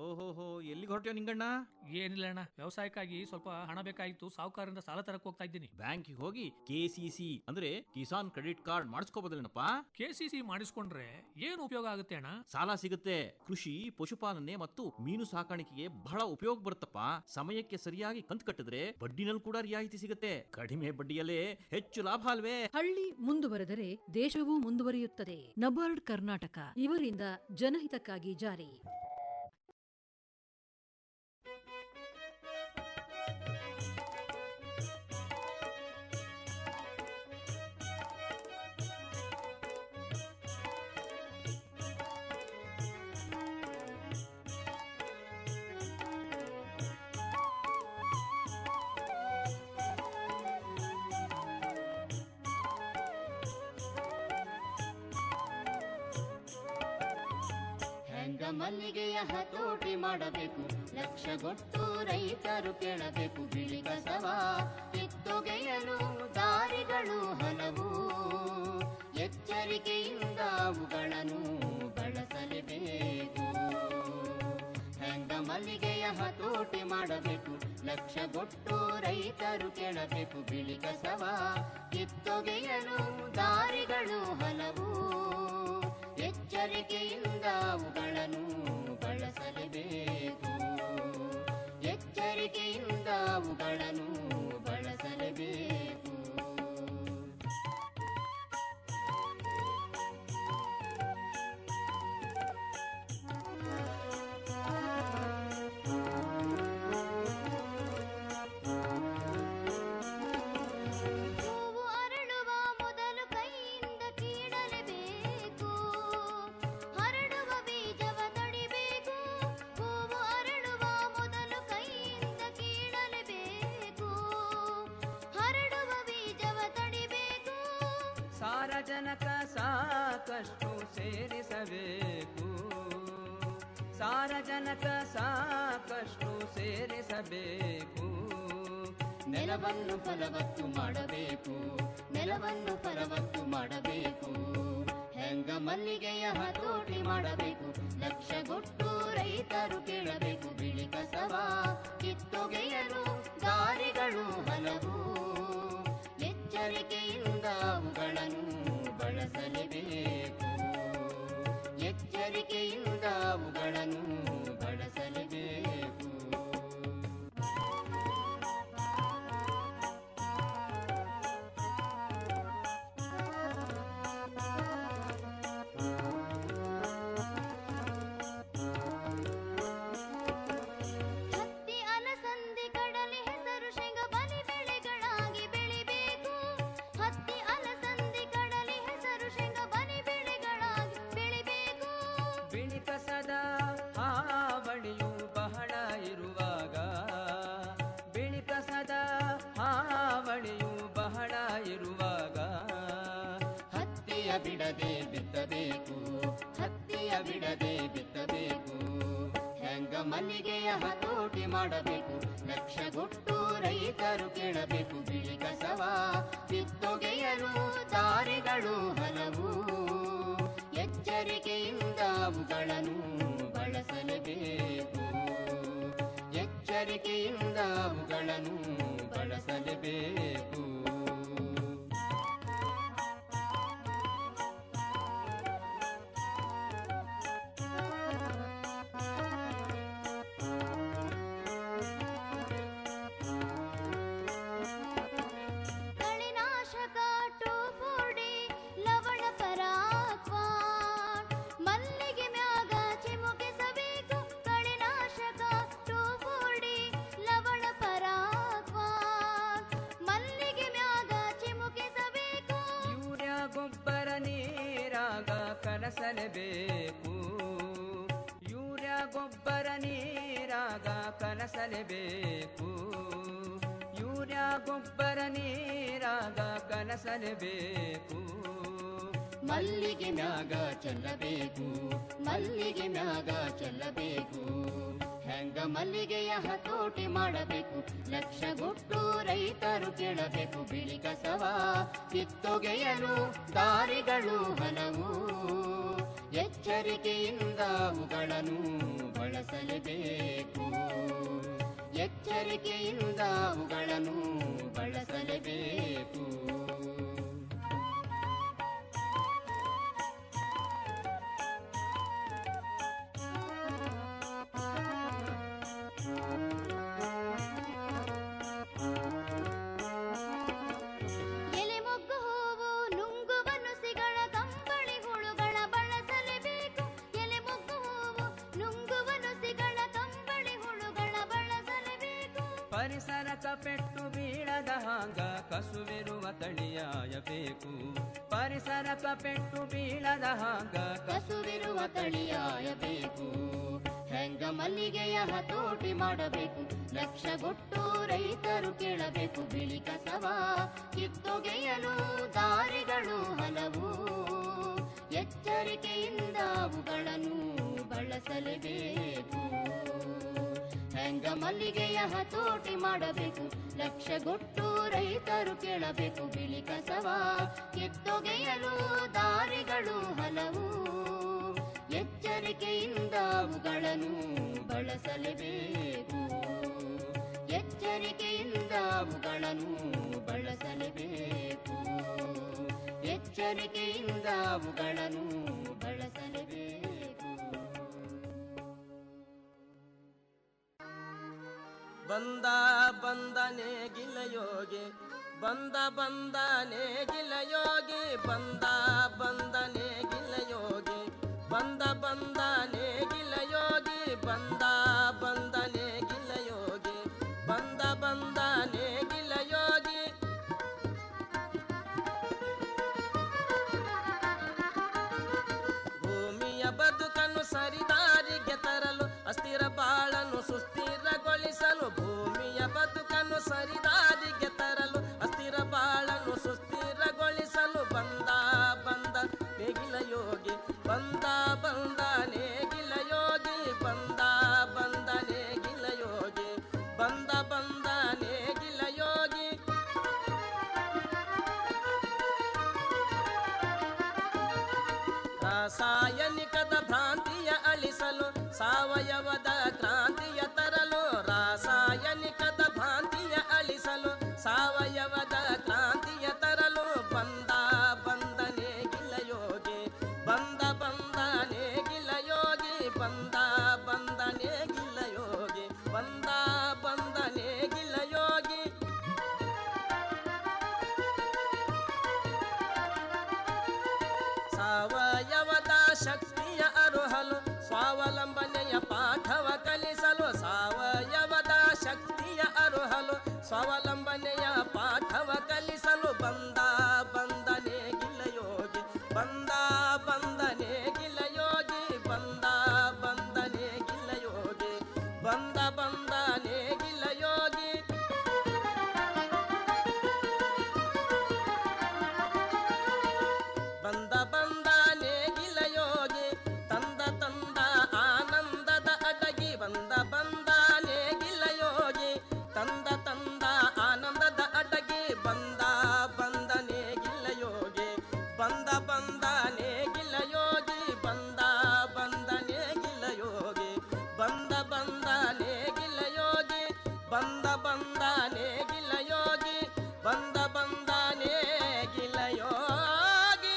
[SPEAKER 13] ಓಹೋಹೋ ಎಲ್ಲಿಗೆ ಹೊರಟ್ಯೋ ನಿಂಗಣ್ಣ
[SPEAKER 14] ಏನಿಲ್ಲ ಅಣ್ಣ ವ್ಯವಸಾಯಕ್ಕಾಗಿ ಸ್ವಲ್ಪ ಹಣ ಬೇಕಾಗಿತ್ತು ಸಾಹುಕಾರರಿಂದ ಸಾಲ ತರಕ್ ಹೋಗ್ತಾ ಇದ್ದೀನಿ
[SPEAKER 13] ಬ್ಯಾಂಕಿಗೆ ಹೋಗಿ ಕೆಸಿಸಿ ಅಂದ್ರೆ ಕಿಸಾನ್ ಕ್ರೆಡಿಟ್ ಕಾರ್ಡ್ ಮಾಡಿಸ್ಕೋಬೋದಲ್ಲೇನಪ್ಪ
[SPEAKER 14] ಕೆಸಿಸಿ ಮಾಡಿಸ್ಕೊಂಡ್ರೆ ಏನು ಉಪಯೋಗ ಆಗುತ್ತೆ ಅಣ್ಣ
[SPEAKER 13] ಸಾಲ ಸಿಗುತ್ತೆ ಕೃಷಿ ಪಶುಪಾಲನೆ ಮತ್ತು ಮೀನು ಸಾಕಾಣಿಕೆಗೆ ಬಹಳ ಉಪಯೋಗ ಬರುತ್ತಪ್ಪ ಸಮಯಕ್ಕೆ ಸರಿಯಾಗಿ ಕಂತು ಕಟ್ಟಿದ್ರೆ ಬಡ್ಡಿನಲ್ಲಿ ಕೂಡ ರಿಯಾಯಿತಿ ಸಿಗುತ್ತೆ ಕಡಿಮೆ ಬಡ್ಡಿಯಲ್ಲೇ ಹೆಚ್ಚು ಲಾಭ ಅಲ್ವೇ
[SPEAKER 15] ಹಳ್ಳಿ ಮುಂದುವರೆದರೆ ದೇಶವೂ ಮುಂದುವರಿಯುತ್ತದೆ ನಬಾರ್ಡ್ ಕರ್ನಾಟಕ ಇವರಿಂದ ಜನಹಿತಕ್ಕಾಗಿ ಜಾರಿ
[SPEAKER 16] ಹೆಂಗ ಮಲ್ಲಿಗೆಯ ಹತೋಟಿ ಮಾಡಬೇಕು ಲಕ್ಷಗೊಟ್ಟು ರೈತರು ಕೇಳಬೇಕು ಬಿಳಿ ಕಸವ ಕಿತ್ತೊಗೆಯಲು ದಾರಿಗಳು ಹಲವು ಎಚ್ಚರಿಕೆಯಿಂದ ಅವುಗಳನ್ನು ಬಳಸಲೇಬೇಕು ಹೆಂಗ ಮಲ್ಲಿಗೆಯ ಹತೋಟಿ ಮಾಡಬೇಕು ಲಕ್ಷಗೊಟ್ಟು ರೈತರು ಕೇಳಬೇಕು ಬಿಳಿ ಕಸವ ಕಿತ್ತೊಗೆಯಲು ದಾರಿಗಳು ಹಲವು ಎಚ್ಚರಿಕೆಯಿಂದ ಅವುಗಳನ್ನು ಬಳಸಲೇಬೇಕು ಎಚ್ಚರಿಕೆಯಿಂದ ಅವುಗಳನ್ನು ಬಳಸಲೇಬೇಕು ಹೂವು ಅರಳುವ ಮೊದಲು ಕೈಯಿಂದ ಕೀಳಲೇಬೇಕು ಹರಡುವ ಬೀಜವ ತಡಿಬೇಕು ಹೂವು ಅರಳುವ ಮೊದಲು ಕೈಯಿಂದ ಕೀಳಲೇಬೇಕು ಹರಡುವ ಬೀಜವ ತಡಿಬೇಕು
[SPEAKER 17] ಸಾರಜನಕ ಸಾಕಷ್ಟು ಸೇರಿಸಬೇಕು ಸಾರಜನಕ ಸಾಕಷ್ಟು ಸೇರಿಸಬೇಕು
[SPEAKER 16] ನೆಲವನ್ನು ಫಲವತ್ತು ಮಾಡಬೇಕು ನೆಲವನ್ನು ಫಲವತ್ತು ಮಾಡಬೇಕು ಹೆಂಗ ಮಲ್ಲಿಗೆಯ ಹತೋಟಿ ಮಾಡಬೇಕು ಲಕ್ಷಗೊಟ್ಟು ರೈತರು ಕೇಳಬೇಕು ಬಿಳಿ ಕಸವ ಕಿತ್ತೊಗೆಯಲು ದಾರಿಗಳು ಹಲವು ಎಚ್ಚರಿಕೆಯಿಂದ ಅವುಗಳನ್ನು ಬಳಸಲೇಬೇಕು ಎಚ್ಚರಿಕೆಯಿಂದ ಅವುಗಳನ್ನು ಬಳಸಲೇಬೇಕು ಹತ್ತಿ ಅಲಸಂದಿ ಕಡಲೆ ಹೆಸರು ಶೇಂಗ ಬಲಿ ಬೆಳೆಗಳಾಗಿ ಬೆಳಿಬೇಕು ಹತ್ತಿ ಅಲಸಂದಿ ಕಡಲೆ ಹೆಸರು ಶೇಂಗ ಬಲಿ ಬೆಳೆಗಳಾಗಿ ಬೆಳಿಬೇಕು
[SPEAKER 17] ಬಿಳಿ ಕಸದ ಹಾವಳಿಯು ಬಹಳ ಇರುವಾಗ ಬಿಳಿ ಕಸದ ಹಾವಳಿಯು ಬಹಳ ಇರುವಾಗ
[SPEAKER 16] ಹತ್ತಿಯ ಬಿಡದೆ ಬಿತ್ತಬೇಕು ಹತ್ತಿಯ ಬಿಡದೆ ಬಿತ್ತಬೇಕು ಹೆಂಗ ಮಲ್ಲಿಗೆಯ ಹತೋಟಿ ಮಾಡಬೇಕು ಲಕ್ಷಗೊಟ್ಟು ರೈತರು ಕೇಳಬೇಕು ಬಿಳಿ ಕಸವ ಕಿತ್ತೊಗೆಯಲು ದಾರಿಗಳು ಹಲವು ಎಚ್ಚರಿಕೆಯಿಂದ ಅವುಗಳನ್ನು ಬಳಸಲೇಬೇಕು ಎಚ್ಚರಿಕೆಯಿಂದ ಅವುಗಳನ್ನು ಬಳಸಲೇಬೇಕು ಕಳೆನಾಶಕ ಟೋಫೋಡಿ ಲವಣ ಪರಾಕ್ವಾನ್ ಮಲ್ಲಿಗೆ ಮ್ಯಾಗ ಚಿಮುಕಿಸಬೇಕು ಕಳೆನಾಶಕ ಟೋಫೋಡಿ ಲವಣ ಪರಾಕ್ವಾನ್ ಮಲ್ಲಿಗೆ ಮ್ಯಾಗ ಚಿಮುಕಿಸಬೇಕು
[SPEAKER 17] ಯೂರಿಯಾ ಗೊಬ್ಬರ ನೀರಾಗ ಕಲಸಲೇಬೇಕು ಯೂರಿಯಾ ಗೊಬ್ಬರ ನೀರಾಗ ಕಲಸಲೇಬೇಕು ಯೂರಿಯಾ ಗೊಬ್ಬರ ನೀರಾಗ ಕಲಸಲೇಬೇಕು
[SPEAKER 16] ಮಲ್ಲಿಗೆ ಮ್ಯಾಗ ಚೆಲ್ಲಬೇಕು ಮಲ್ಲಿಗೆ ಮ್ಯಾಗ ಚೆಲ್ಲಬೇಕು ಹೆಂಗ ಮಲ್ಲಿಗೆಯ ಹತೋಟಿ ಮಾಡಬೇಕು ಲಕ್ಷಗೊಟ್ಟು ರೈತರು ಕೇಳಬೇಕು ಬಿಳಿ ಕಸವ ಕಿತ್ತೊಗೆಯಲು ದಾರಿಗಳು ಹಲವು ಎಚ್ಚರಿಕೆಯಿಂದ ಅವುಗಳನ್ನು ಬಳಸಲೇಬೇಕು ಎಚ್ಚರಿಕೆಯಿಂದ ಅವುಗಳನ್ನು ಬಳಸಲೇಬೇಕು ಎಲೆಮೊಗ್ಗು ಹೂವು ನುಂಗುವ ನುಸಿಗಳ ಕಂಬಳಿ ಹುಳುಗಳ ಬಳಸಲೇಬೇಕು ಎಲೆಮೊಗ್ಗು ಹೂವು ನುಂಗುವ ನುಸಿಗಳ ಕಂಬಳಿ ಹುಳುಗಳ ಬಳಸಲೇಬೇಕು
[SPEAKER 17] ಪರಿಸರಕ ಪೆಟ್ಟು ಬೀಳದ ಹಾಂಗ ಕಸುವಿರುವ ತಳಿಯಾಯಬೇಕು ಪರಿಸರಕ ಪೆಟ್ಟು ಬೀಳದ ಹಾಂಗ
[SPEAKER 16] ಕಸುವಿರುವ ತಳಿಯಾಯಬೇಕು ಹೆಂಗ ಮಲ್ಲಿಗೆಯ ಹತೋಟಿ ಮಾಡಬೇಕು ಲಕ್ಷಗೊಟ್ಟು ರೈತರು ಕೇಳಬೇಕು ಬಿಳಿ ಕಸವ ಕಿತ್ತೊಗೆಯಲು ದಾರಿಗಳು ಹಲವು ಎಚ್ಚರಿಕೆಯಿಂದ ಅವುಗಳನ್ನು ಬಳಸಲೇಬೇಕು ಹೆಂಗ ಮಲ್ಲಿಗೆಯ ಹತೋಟಿ ಮಾಡಬೇಕು ಲಕ್ಷಗೊಟ್ಟು ರೈತರು ಕೇಳಬೇಕು ಬಿಳಿ ಕಸವ ಕಿತ್ತೊಗೆಯಲು ದಾರಿಗಳು ಹಲವು ಎಚ್ಚರಿಕೆಯಿಂದ ಅವುಗಳನ್ನು ಬಳಸಲೇಬೇಕು ಎಚ್ಚರಿಕೆಯಿಂದ ಅವುಗಳನ್ನು ಬಳಸಲೇಬೇಕು ಎಚ್ಚರಿಕೆಯಿಂದ ಅವುಗಳನ್ನು ಬಳಸಲೇಬೇಕು
[SPEAKER 18] ಬಂದ ಬಂದನೆ ಗಿಲಯೋಗಿ ಬಂದ ಬಂದನೆ ಗಿಲಯೋಗಿ ಬಂದ ಬಂದನೆ ಗಿಲಯೋಗಿ ಬಂದ ಬಂದನೆ ಗಿಲಯೋಗಿ ಬಂದ ಬಂದನೆ ಗಿಲಯೋಗಿ ಬಂದ ಬಂದನೆ ಗಿಲಯೋಗಿ ಭೂಮಿಯ ಬದುಕನ್ನು ಸರಿದಾರಿಗೆ ತರಲು ಅಸ್ಥಿರ ಬಾಳನ್ನು ಸುಸ್ಥಿರಗೊಳಿಸಲು ಭೂಮಿಯ ಬದುಕನ್ನು ಸರಿದಾರಿಗೆ ತರಲು ಅಸ್ಥಿರ ಬಾಳನ್ನು ಸುಸ್ಥಿರಗೊಳಿಸಲು ಬಂದ ಬಂದ ನೇಗಿಲ ಯೋಗಿ ಬಂದ ಬಂದ ನೇಗಿಲ ಯೋಗಿ ಬಂದ ಬಂದ ನೇಗಿಲ ಯೋಗಿ ಬಂದ ಬಂದ ನೇಗಿಲ ಯೋಗಿ ರಾಸಾಯನಿಕದ ಭ್ರಾಂತಿಯ ಅಳಿಸಲು ಸಾವಯವದ ಕ್ರಾಂತಿಯ ತರಲು ರಾಸಾಯನಿಕದ ಭ್ರಾಂತಿಯ ಅಳಿಸಲು ಸಾವಯವದ ಕ್ರಾಂತಿಯ ತರಲು ಬಂದ ಬಂದನೆ ಗಿಲಯೋಗಿ ಬಂದ ಬಂದನೆ ಗಿಲಯೋಗಿ ಬಂದ ಬಂದನೆ ಗಿಲಯೋಗಿ ಬಂದ ಬಂದನೆ ಗಿಲಯೋಗಿ ಸಾವಯವದ ಶಕ್ತಿಯ ಅರುಹಲು ಸ್ವಾವಲಂಬನೆಯ ಪಾಠವ ಕಲಿಸಲು ಸಾವಯವದ ಶಕ್ತಿಯ ಅರುಹಲು ಸ್ವಾವಲಂಬನೆಯ ಪಾಠವ ಕಲಿಸಲು ಬಂದ ಬಂದನೆ ಗಿಲಯೋಗಿ ಬಂದ ಬಂದನೆ ಗಿಲಯೋಗಿ ಬಂದ ಬಂದನೆ ಗಿಲಯೋಗಿ ಬಂದ ಬಂದನೆ ಗಿಲಯೋಗಿ ಬಂದ ಬಂದ ನೇಗಿಲ ಯೋಗಿ ತಂದ ತಂದ ಆನಂದದ ಅಡಗಿ ಬಂದ ಬಂದ ನೇಗಿಲ ಯೋಗಿ ತಂದ ತಂದ ಆನಂದದ ಅಡಗಿ ಬಂದ ಬಂದ ನೇಗಿಲ ಯೋಗಿ ಬಂದ ಬಂದ ನೇಗಿಲ ಯೋಗಿ ಬಂದ ಬಂದ ನೇಗಿಲ ಯೋಗಿ ಬಂದ ಬಂದ ನೇಗಿಲ ಯೋಗಿ ಬಂದ ಬಂದ ನೇಗಿಲ ಯೋಗಿ ಬಂದ ಬಂದ ನೇಗಿಲ ಯೋಗಿ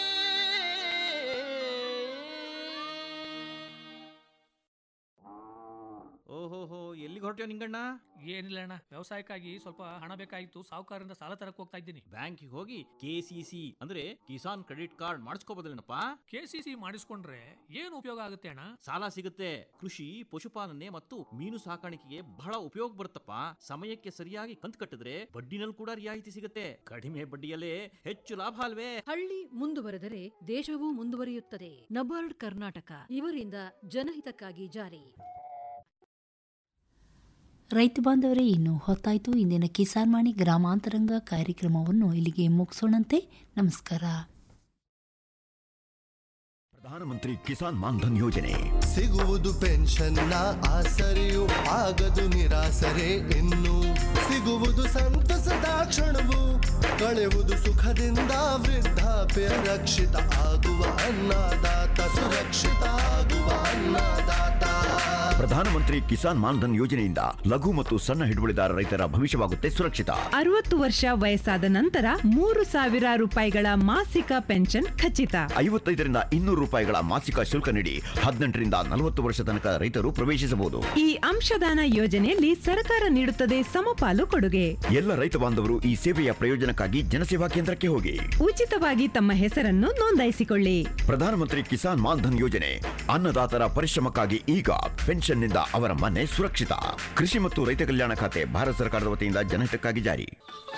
[SPEAKER 13] ಓಹೋಹೋ ಎಲ್ಲಿಗೆ ಹೊರಟ್ಯೋ ನಿಂಗಣ್ಣ
[SPEAKER 14] ಏನಿಲ್ಲ ಅಣ್ಣ ವ್ಯವಸಾಯಕ್ಕಾಗಿ ಸ್ವಲ್ಪ ಹಣ ಬೇಕಾಗಿತ್ತು ಸಾಹುಕಾರರಿಂದ ಸಾಲ ತರಕ್ ಹೋಗ್ತಾ ಇದ್ದೀನಿ
[SPEAKER 13] ಬ್ಯಾಂಕಿಗೆ ಹೋಗಿ ಕೆ ಸಿ ಸಿ ಅಂದ್ರೆ ಕಿಸಾನ್ ಕ್ರೆಡಿಟ್ ಕಾರ್ಡ್ ಮಾಡಿಸ್ಕೋಬೋದಲ್ಲೇನಪ್ಪ
[SPEAKER 14] ಕೆ ಸಿ ಸಿ ಮಾಡಿಸ್ಕೊಂಡ್ರೆ ಏನು ಉಪಯೋಗ ಆಗುತ್ತೆ ಅಣ್ಣ
[SPEAKER 13] ಸಾಲ ಸಿಗುತ್ತೆ ಕೃಷಿ ಪಶುಪಾಲನೆ ಮತ್ತು ಮೀನು ಸಾಕಾಣಿಕೆಗೆ ಬಹಳ ಉಪಯೋಗ ಬರುತ್ತಪ್ಪ ಸಮಯಕ್ಕೆ ಸರಿಯಾಗಿ ಕಂತು ಕಟ್ಟಿದ್ರೆ ಬಡ್ಡಿನಲ್ಲಿ ಕೂಡ ರಿಯಾಯಿತಿ ಸಿಗುತ್ತೆ ಕಡಿಮೆ ಬಡ್ಡಿಯಲ್ಲೇ ಹೆಚ್ಚು ಲಾಭ ಅಲ್ವೇ
[SPEAKER 15] ಹಳ್ಳಿ ಮುಂದುವರೆದರೆ ದೇಶವೂ ಮುಂದುವರಿಯುತ್ತದೆ ನಬಾರ್ಡ್ ಕರ್ನಾಟಕ ಇವರಿಂದ ಜನಹಿತಕ್ಕಾಗಿ ಜಾರಿ
[SPEAKER 9] ರೈತ ಬಾಂಧವರೇ ಇನ್ನು ಹೊತ್ತಾಯಿತು ಇಂದಿನ ಕಿಸಾನ್ ವಾಣಿ ಗ್ರಾಮಾಂತರಂಗ ಕಾರ್ಯಕ್ರಮವನ್ನು ಇಲ್ಲಿಗೆ ಮುಗಿಸೋಣಂತೆ ನಮಸ್ಕಾರ
[SPEAKER 19] ಪ್ರಧಾನಮಂತ್ರಿ ಕಿಸಾನ್ ಮಾನ್ಧನ್ ಯೋಜನೆ
[SPEAKER 4] ಸಿಗುವುದು ಪೆನ್ಷನ್ನ ಆಸರೆಯು ಆಗದು ನಿರಾಸರೆ ಇನ್ನು ಸಿಗುವುದು ಸಂತಸದ ಕ್ಷಣವು ಕಳೆವುದು ಸುಖದಿಂದ ವೃದ್ಧಾಪ್ಯ ರಕ್ಷಿತ ಆಗುವ ಅನ್ನದಾತ ಸುರಕ್ಷಿತ ಆಗುವ ಅನ್ನದಾತ
[SPEAKER 19] ಪ್ರಧಾನಮಂತ್ರಿ ಕಿಸಾನ್ ಮಾನ್ಧನ್ ಯೋಜನೆಯಿಂದ ಲಘು ಮತ್ತು ಸಣ್ಣ ಹಿಡುವಳಿದಾರ ರೈತರ ಭವಿಷ್ಯವಾಗುತ್ತೆ ಸುರಕ್ಷಿತ
[SPEAKER 20] ಅರವತ್ತು ವರ್ಷ ವಯಸ್ಸಾದ ನಂತರ ಮೂರು ಸಾವಿರ ರೂಪಾಯಿಗಳ ಮಾಸಿಕ ಪೆನ್ಷನ್ ಖಚಿತ
[SPEAKER 19] ಐವತ್ತೈದರಿಂದ ಇನ್ನೂರು ರೂಪಾಯಿಗಳ ಮಾಸಿಕ ಶುಲ್ಕ ನೀಡಿ ಹದಿನೆಂಟರಿಂದ ನಲವತ್ತು ವರ್ಷ ತನಕ ರೈತರು ಪ್ರವೇಶಿಸಬಹುದು
[SPEAKER 20] ಈ ಅಂಶದಾನ ಯೋಜನೆಯಲ್ಲಿ ಸರ್ಕಾರ ನೀಡುತ್ತದೆ ಸಮಪಾಲು ಕೊಡುಗೆ
[SPEAKER 19] ಎಲ್ಲ ರೈತ ಬಾಂಧವರು ಈ ಸೇವೆಯ ಪ್ರಯೋಜನಕ್ಕಾಗಿ ಜನಸೇವಾ ಕೇಂದ್ರಕ್ಕೆ ಹೋಗಿ
[SPEAKER 20] ಉಚಿತವಾಗಿ ತಮ್ಮ ಹೆಸರನ್ನು ನೋಂದಾಯಿಸಿಕೊಳ್ಳಿ
[SPEAKER 19] ಪ್ರಧಾನಮಂತ್ರಿ ಕಿಸಾನ್ ಮಾನ್ಧನ್ ಯೋಜನೆ ಅನ್ನದಾತರ ಪರಿಶ್ರಮಕ್ಕಾಗಿ ಈಗ ಪೆನ್ಷನ್ನಿಂದ ಅವರ ಮನೆ ಸುರಕ್ಷಿತ ಕೃಷಿ ಮತ್ತು ರೈತ ಕಲ್ಯಾಣ ಖಾತೆ ಭಾರತ ಸರ್ಕಾರದ ವತಿಯಿಂದ ಜನಹಿತಕ್ಕಾಗಿ ಜಾರಿ